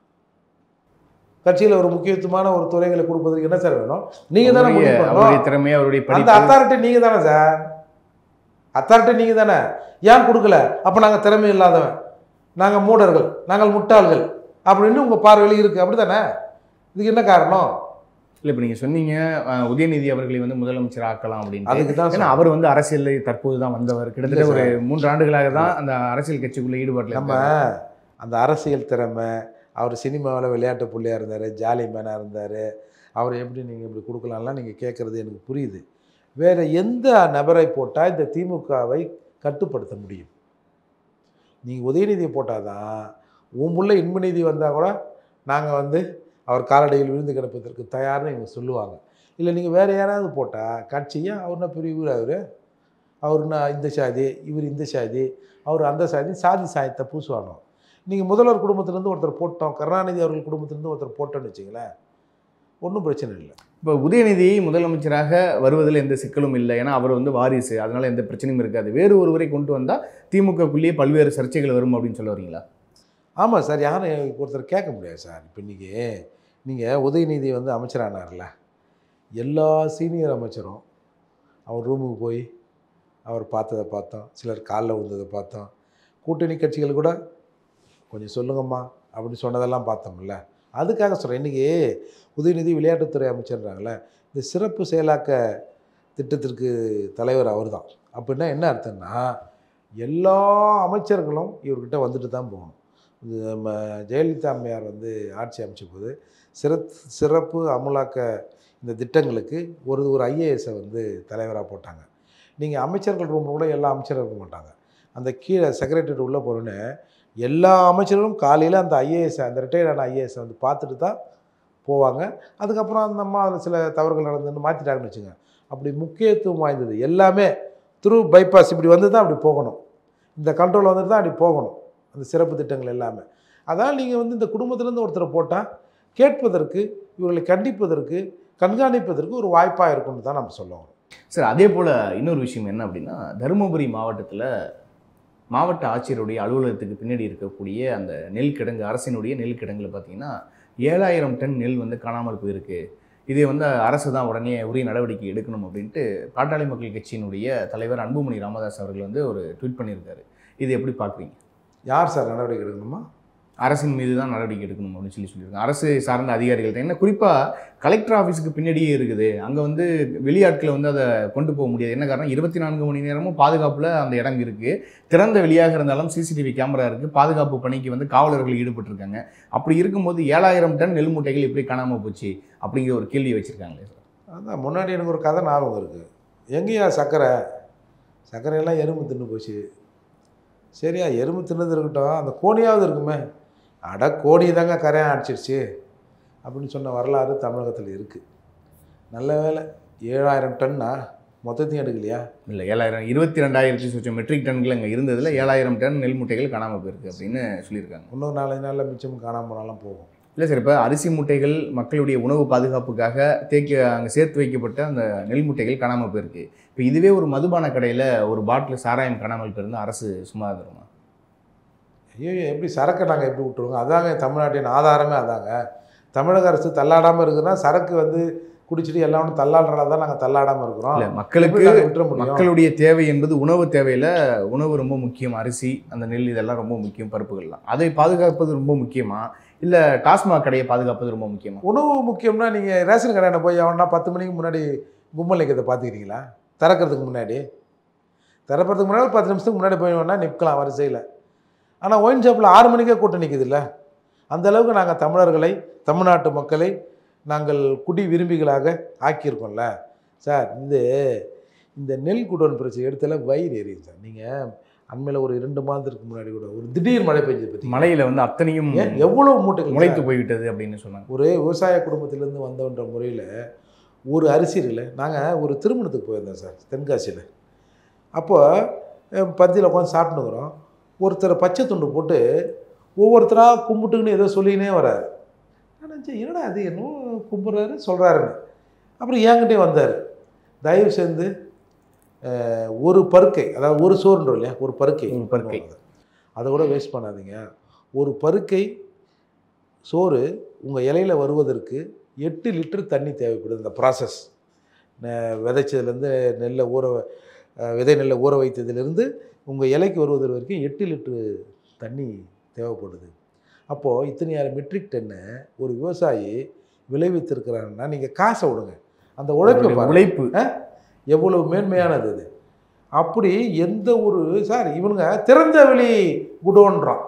கட்சியில் ஒரு முக்கியத்துவமான ஒரு துறைகளை கொடுப்பதற்கு என்ன சார் வேணும் நீங்கள் தானே முடிவு அவருடைய- பண்ணணும் அவருடைய திறமை அவருடைய அந்த படிப்பு அத்தாரிட்டி நீங்கள் தானே சார் அத்தாரிட்டி நீங்கள் தானே ஏன் கொடுக்கல அப்போ நாங்கள் திறமை இல்லாதவன் நாங்கள் மூடர்கள் நாங்கள் முட்டாள்கள் அப்படின்னு உங்கள் பார்வையில் இருக்குது அப்படி தானே இதுக்கு என்ன காரணம் இல்லை இப்போ நீங்கள் சொன்னீங்க அஹ், உதயநிதி அவர்களை வந்து முதலமைச்சர் ஆக்கலாம் அப்படின்னு அதுக்கு தான் ஏன்னா அவர் வந்து அரசியலில் தற்போது தான் வந்தவர் கிட்டத்தட்ட இல்ல ஒரு மூன்று ஆண்டுகளாக தான் அந்த அரசியல் கட்சிக்குள்ள ஈடுபாட்டில் நம்ம அந்த அரசியல் திறமை அவர் சினிமாவில் விளையாட்டு புள்ளியாக இருந்தார் ஜாலி மேனாக இருந்தார் அவர் எப்படி நீங்கள் இப்படி கொடுக்கலாம்லாம் நீங்கள் கேட்குறது எனக்கு புரியுது வேறு எந்த நபரை போட்டால் இந்த திமுகவை கட்டுப்படுத்த முடியும் நீங்கள் உதயநிதியை போட்டால் தான் உன் புள்ள இன்பநிதி வந்தால் கூட நாங்கள் வந்து அவர் காலடியில் விழுந்து கிடப்பதற்கு தயார்னு இவங்க சொல்லுவாங்க இல்லை நீங்கள் வேறு யாராவது போட்டால் கட்சியா அவர்னா பெரிய ஊர் அவர் அவர்னா இந்த சாதி இவர் இந்த சாதி அவர் அந்த சாதி சாதி சாயத்தை பூசுவாங்க நீங்கள் முதல்வர் குடும்பத்திலேருந்து ஒருத்தர் போட்டோம் கருணாநிதி அவர்கள் குடும்பத்திலேருந்து ஒருத்தர் போட்டோன்னு வச்சிங்களேன் ஒன்றும் பிரச்சனை இல்லை இப்போ உதயநிதி முதலமைச்சராக வருவதில் எந்த சிக்கலும் இல்லை ஏன்னா அவர் வந்து வாரிசு அதனால எந்த பிரச்சனையும் இருக்காது வேறு ஒருவரை கொண்டு வந்தால் திமுகக்குள்ளேயே பல்வேறு சர்ச்சைகள் வரும் அப்படின்னு சொல்ல வரீங்களா ஆமாம் சார் யாரும் ஒருத்தர் கேட்க முடியாது சார் இப்போ இன்றைக்கி நீங்கள் உதயநிதி வந்து அமைச்சரானார்ல எல்லா சீனியர் அமைச்சரும் அவர் ரூமுக்கு போய் அவர் பார்த்ததை பார்த்தோம் சிலர் காலில் விழுந்ததை பார்த்தோம் கூட்டணி கட்சிகள் கூட கொஞ்சம் சொல்லுங்கம்மா அப்படின்னு சொன்னதெல்லாம் பார்த்தோம்ல அதுக்காக சொல்கிறேன் இன்றைக்கி உதயநிதி விளையாட்டுத்துறை அமைச்சர்ன்றாங்களே இந்த சிறப்பு செயலாக்க திட்டத்திற்கு தலைவர் அவர் தான் அப்படின்னா என்ன அர்த்தம்னா எல்லா அமைச்சர்களும் இவர்கிட்ட வந்துட்டு தான் போகணும் இது நம்ம ஜெயலலிதா அம்மையார் வந்து ஆட்சி அமைச்ச போது சிறப் சிறப்பு அமலாக்க இந்த திட்டங்களுக்கு ஒரு ஒரு ஐஏஎஸை வந்து தலைவராக போட்டாங்க நீங்கள் அமைச்சர்கள் ரூம் கூட எல்லா அமைச்சரும் இருக்க மாட்டாங்க அந்த கீழே செக்ரட்டரி உள்ளே போகிறோன்னு எல்லா அமைச்சர்களும் காலையில் அந்த ஐஏஎஸ் அந்த ரிட்டையர்ட் ஆன ஐஏஎஸை வந்து பார்த்துட்டு தான் போவாங்க அதுக்கப்புறம் அந்த அம்மா அதில் சில தவறுகள் நடந்துன்னு மாற்றிட்டாங்கன்னு வச்சுங்க அப்படி முக்கியத்துவம் வாய்ந்தது எல்லாமே த்ரூ பைபாஸ் இப்படி வந்து தான் அப்படி போகணும் இந்த கண்ட்ரோல் வந்துட்டு தான் அப்படி போகணும் அந்த சிறப்பு திட்டங்கள் எல்லாமே அதனால் நீங்கள் வந்து இந்த குடும்பத்திலேருந்து ஒருத்தரை போட்டால் கேட்பதற்கு இவர்களை கண்டிப்பதற்கு கண்காணிப்பதற்கு ஒரு வாய்ப்பாக இருக்கும்னு தான் நம்ம சொல்லுவோம் சார் அதே போல் இன்னொரு விஷயம் என்ன அப்படின்னா தருமபுரி மாவட்டத்தில் மாவட்ட ஆட்சியருடைய அலுவலகத்துக்கு பின்னாடி இருக்கக்கூடிய அந்த நெல் கிடங்கு அரசினுடைய நெல் கிடங்குல பார்த்தீங்கன்னா ஏழாயிரம் டன் நெல் வந்து காணாமல் போயிருக்கு இதை வந்து அரசு தான் உடனே உரிய நடவடிக்கை எடுக்கணும் அப்படின்ட்டு பாட்டாளி மக்கள் கட்சியினுடைய தலைவர் அன்புமணி ராமதாஸ் அவர்கள் வந்து ஒரு ட்வீட் பண்ணியிருக்காரு இது எப்படி பார்க்குறீங்க யார் சார் நடவடிக்கை எடுக்கணுமா அரசின் மீது தான் நடவடிக்கை எடுக்கணும் அப்படின்னு சொல்லி சொல்லியிருக்காங்க அரசு சார்ந்த அதிகாரிகள் என்ன குறிப்பாக கலெக்டர் ஆஃபீஸுக்கு பின்னாடியே இருக்குது அங்கே வந்து வெளியாட்களை வந்து அதை கொண்டு போக முடியாது என்ன காரணம் இருபத்தி நான்கு மணி நேரமும் பாதுகாப்பில் அந்த இடம் இருக்குது திறந்த வெளியாக இருந்தாலும் சிசிடிவி கேமரா இருக்குது பாதுகாப்பு பணிக்கு வந்து காவலர்கள் ஈடுபட்டிருக்காங்க அப்படி இருக்கும்போது ஏழாயிரம் டன் நெல் மூட்டைகள் எப்படி காணாமல் போச்சு அப்படிங்கிற ஒரு கேள்வி வச்சுருக்காங்களே சார் அதான் முன்னாடி எனக்கு ஒரு கதை ஞாபகம் இருக்குது எங்கேயா சர்க்கரை சர்க்கரையெல்லாம் எறும்பு தின்னு போச்சு சரியா எறும்பு தின்னது இருக்கட்டும் அந்த கோணியாவது இருக்குமே அட கோணி தாங்க கரையான் அடிச்சிடுச்சு அப்படின்னு சொன்ன வரலாறு தமிழகத்தில் இருக்குது நல்ல வேலை ஏழாயிரம் டன்னா மொத்தத்தையும் எடுக்கலையா இல்லை ஏழாயிரம் இருபத்தி ரெண்டாயிரத்தி சொச்சம் மெட்ரிக் டன்கள் அங்கே இருந்ததில் ஏழாயிரம் டன் நெல் மூட்டைகள் காணாமல் போயிருக்கு அப்படின்னு சொல்லியிருக்காங்க இன்னொரு நாலஞ்சு நாளில் மிச்சம் காணாமல் போனாலும் போகும் இல்லை சார் இப்போ அரிசி மூட்டைகள் மக்களுடைய உணவு பாதுகாப்புக்காக தேக்கி அங்கே சேர்த்து வைக்கப்பட்ட அந்த நெல் மூட்டைகள் காணாமல் போயிருக்கு இப்போ இதுவே ஒரு மதுபான கடையில் ஒரு பாட்டில் சாராயம் காணாமல் போயிருந்தா அரசு சும்மா தருமா ஐயோ எப்படி சரக்கை நாங்கள் எப்படி விட்டுருவோங்க அதாங்க தமிழ்நாட்டின் ஆதாரமே அதாங்க தமிழக அரசு தள்ளாடாமல் இருக்குன்னா சரக்கு வந்து குடிச்சிட்டு எல்லாம் ஒன்றும் தள்ளாடுறதா தான் நாங்கள் தள்ளாடாமல் இருக்கிறோம் இல்லை எப்படி மக்களுக்கு நாங்க விட்டுற முடியும் மக்களுடைய தேவை என்பது உணவு தேவையில் உணவு ரொம்ப முக்கியம் அரிசி அந்த நெல் இதெல்லாம் ரொம்ப முக்கியம் பருப்புகள்லாம் அதை பாதுகாப்பது ரொம்ப முக்கியமா இல்லை டாஸ்மாக் கடையை பாதுகாப்பது ரொம்ப முக்கியமா உணவு முக்கியம்னா நீங்கள் ரேஷன் கடையில் போய் அவனா பத்து மணிக்கு முன்னாடி கும்பல் நிற்கிறத பார்த்துக்கிறீங்களா திறக்கிறதுக்கு முன்னாடி திறக்கிறதுக்கு முன்னாடி பத்து நிமிஷத்துக்கு முன்னாடி போய் வேணா நிற்கலாம் வரிசையில் ஆனால் ஒயின் ஷாப்பில் ஆறு மணிக்கே கூட்டம் நிற்குதுல்ல அந்த அளவுக்கு நாங்கள் தமிழர்களை தமிழ்நாட்டு மக்களை நாங்கள் குடி விரும்பிகளாக ஆக்கியிருக்கோம்ல சார் இந்த இந்த நெல் குடோன் பிரச்சனை எடுத்தால வயிறு எரியும் சார் நீங்கள் அண்மையில் ஒரு இரண்டு மாதத்துக்கு முன்னாடி கூட ஒரு திடீர் மழை பெஞ்சது பற்றி மலையில் வந்து அத்தனையும் ஏன் எவ்வளோ மூட்டைகள் முளைத்து சார்? போய்விட்டது அப்படின்னு சொன்னாங்க ஒரு விவசாய குடும்பத்திலேருந்து வந்தவன்ற முறையில் ஒரு அரிசி இல்லை நாங்கள் ஒரு திருமணத்துக்கு போயிருந்தோம் சார் தென்காசியில் அப்போ பந்தியில் உட்காந்து சாப்பிட்டுக்கிறோம் ஒருத்தர் பச்சை துண்டு போட்டு ஒவ்வொருத்தராக கும்பிட்டுக்குன்னு ஏதோ சொல்லினே வராரு நான் நினச்சேன் என்னடா அது என்னமோ கும்பிட்றாரு சொல்கிறாருன்னு அப்புறம் என்கிட்டே வந்தார் தயவு செய்து அஹ், ஒரு பருக்கை அதாவது ஒரு சோறுன்றோம் இல்லையா ஒரு பருக்கை ஒரு பருக்கை. அதை கூட வேஸ்ட் பண்ணாதீங்க ஒரு பருக்கை சோறு உங்கள் இலையில் வருவதற்கு எட்டு லிட்டர் தண்ணி தேவைப்படுது இந்த ப்ராசஸ் விதைச்சதுலேருந்து நெல்லை ஊற வ- அஹ், விதை நெல்லை ஊற வைத்ததுலேருந்து உங்கள் இலைக்கு வருவது வரைக்கும் எட்டு லிட்டரு தண்ணி தேவைப்படுது அப்போது இத்தனையாயிரம் மெட்ரிக் டன்னை ஒரு விவசாயி விளைவித்திருக்கிறாருன்னா நீங்கள் காசை விடுங்க அந்த உழைப்பை அவருடைய பாருங்க. உழைப்பு எவ்வளவு மேன்மையானது இது அப்படி எந்த ஒரு சார் இவனுங்க திறந்த வெளி குடோன்றான்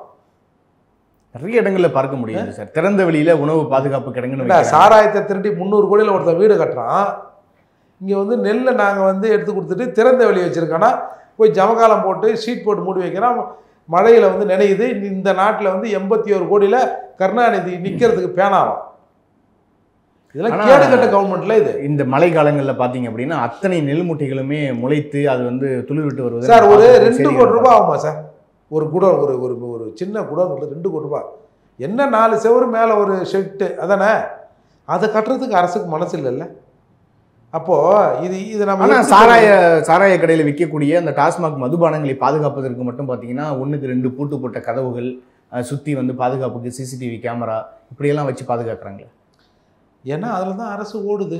நிறைய இடங்கள்ல பார்க்க முடியுது சார் திறந்த வெளியில உணவு பாதுகாப்பு கிடங்குன்னு இல்லை வைக்கிறாங்க. சாராயத்தை திருடி முந்நூறு கோடியில் ஒருத்தன் வீடு கட்டுறான் இங்கே வந்து நெல்லை நாங்கள் வந்து எடுத்து கொடுத்துட்டு திறந்த வெளி வச்சுருக்கோன்னா போய் ஜமகாலம் போட்டு ஷீட் போட்டு மூடி வைக்கிறான் மழையில் வந்து நினையுது இந்த நாட்டில் வந்து எண்பத்தி ஒரு கோடியில் கருணாநிதி நிற்கிறதுக்கு பேனாவாம் இதெல்லாம் ஆனா- கேடு கட்ட கவர்மெண்ட்ல இது இந்த மழை காலங்கள்ல பாத்தீங்க அப்படின்னா அத்தனை நெல் மூட்டைகளுமே முளைத்து அது வந்து துளிர் விட்டு வருவது சார் ஒரு நம்ம ரெண்டு செய்திகளை கோடி ரூபாய் ஆகுமா சார் ஒரு குடம் ஒரு ஒரு ஒரு சின்ன குடம் ரெண்டு கோடி ரூபாய் என்ன நாலு செவரு மேலே ஒரு ஷெட்டு அதானே அதை கட்டுறதுக்கு அரசுக்கு மனசு இல்லைல்ல அப்போது இது இது நம்ம ஆனா எப்படி சாராய சாராய கடையில விற்கக்கூடிய அந்த டாஸ்மாக் மதுபானங்களை பாதுகாப்பதற்கு மட்டும் பாத்தீங்கன்னா ஒண்ணுக்கு ரெண்டு பூட்டு போட்ட கதவுகள் அஹ், சுத்தி வந்து பாதுகாப்புக்கு சிசிடிவி கேமரா இப்படியெல்லாம் வச்சு பாதுகாக்கிறாங்க ஏன்னா அதில் தான் அரசு ஓடுது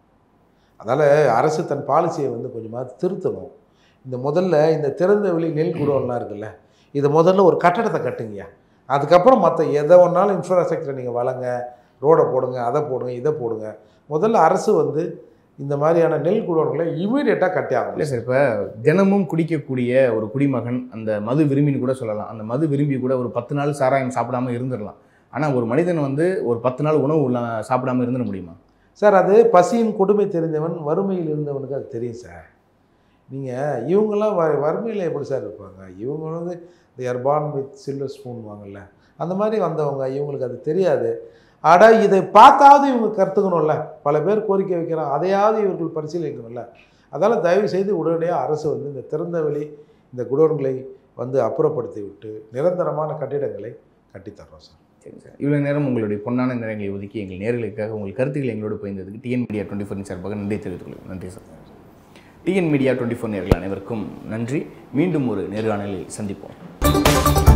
அதனால் அரசு தன் பாலிசியை வந்து கொஞ்சமாக திருத்தணும் இந்த முதல்ல இந்த திறந்த வெளி நெல் குடோன்லாம் இருக்குல்ல இதை முதல்ல ஒரு கட்டடத்தை கட்டுங்கய்யா அதுக்கப்புறம் மற்ற எதை ஒன்றாலும் இன்ஃப்ராஸ்ட்ரக்சரை நீங்கள் வளங்க ரோடை போடுங்க அதை போடுங்க இதை போடுங்க முதல்ல அரசு வந்து இந்த மாதிரியான நெல் குடோன்களை இமீடியட்டாக கட்டி இல்லை ஆகணும் சார் இப்போ தினமும் குடிக்கக்கூடிய ஒரு குடிமகன் அந்த மது விரும்பின்னு கூட சொல்லலாம் அந்த மது விரும்பி கூட ஒரு பத்து நாள் சாராயம் சாப்பிடாம இருந்துடலாம் ஆனால் ஒரு மனிதன் வந்து ஒரு பத்து நாள் உணவு இல்லாம சாப்பிடாம இருந்துட முடியுமா சார் அது பசியின் கொடுமை தெரிந்தவன் வறுமையில் இருந்தவனுக்கு அது தெரியும் சார் நீங்கள் இவங்கெல்லாம் வ வறுமையில் எப்படி சார் இருப்பாங்க இவங்க வந்து இந்த எர்பான் வித் சில்வர் ஸ்பூன் வாங்கல அந்த மாதிரி வந்தவங்க இவங்களுக்கு அது தெரியாது அட இதை பார்த்தாவது இவங்க கற்றுக்கணும்ல பல பேர் கோரிக்கை வைக்கிறாங்க அதையாவது இவர்கள் பரிசீலிக்கணும்ல அதனால் தயவு செய்து உடனடியாக அரசு வந்து இந்த திறந்த வெளி இந்த குடோன்களை வந்து அப்புறப்படுத்தி விட்டு நிரந்தரமான கட்டிடங்களை கட்டித்தர்றோம் சார் சரி சார் இவ்வளோ நேரம் உங்களுடைய பொன்னான நேரங்களை ஒதுக்கி எங்கள் நேர்களுக்காக உங்கள் கருத்துக்களை எங்களோடு போயிருந்ததுக்கு டிஎன் மீடியா டுவெண்ட்டி ஃபோர் சார்பாக நன்றி தெரிவித்துக் கொள்கிறேன் நன்றி sir TN media twenty four நேர்கள் அனைவருக்கும் நன்றி மீண்டும் ஒரு நேர்காணலில் சந்திப்போம்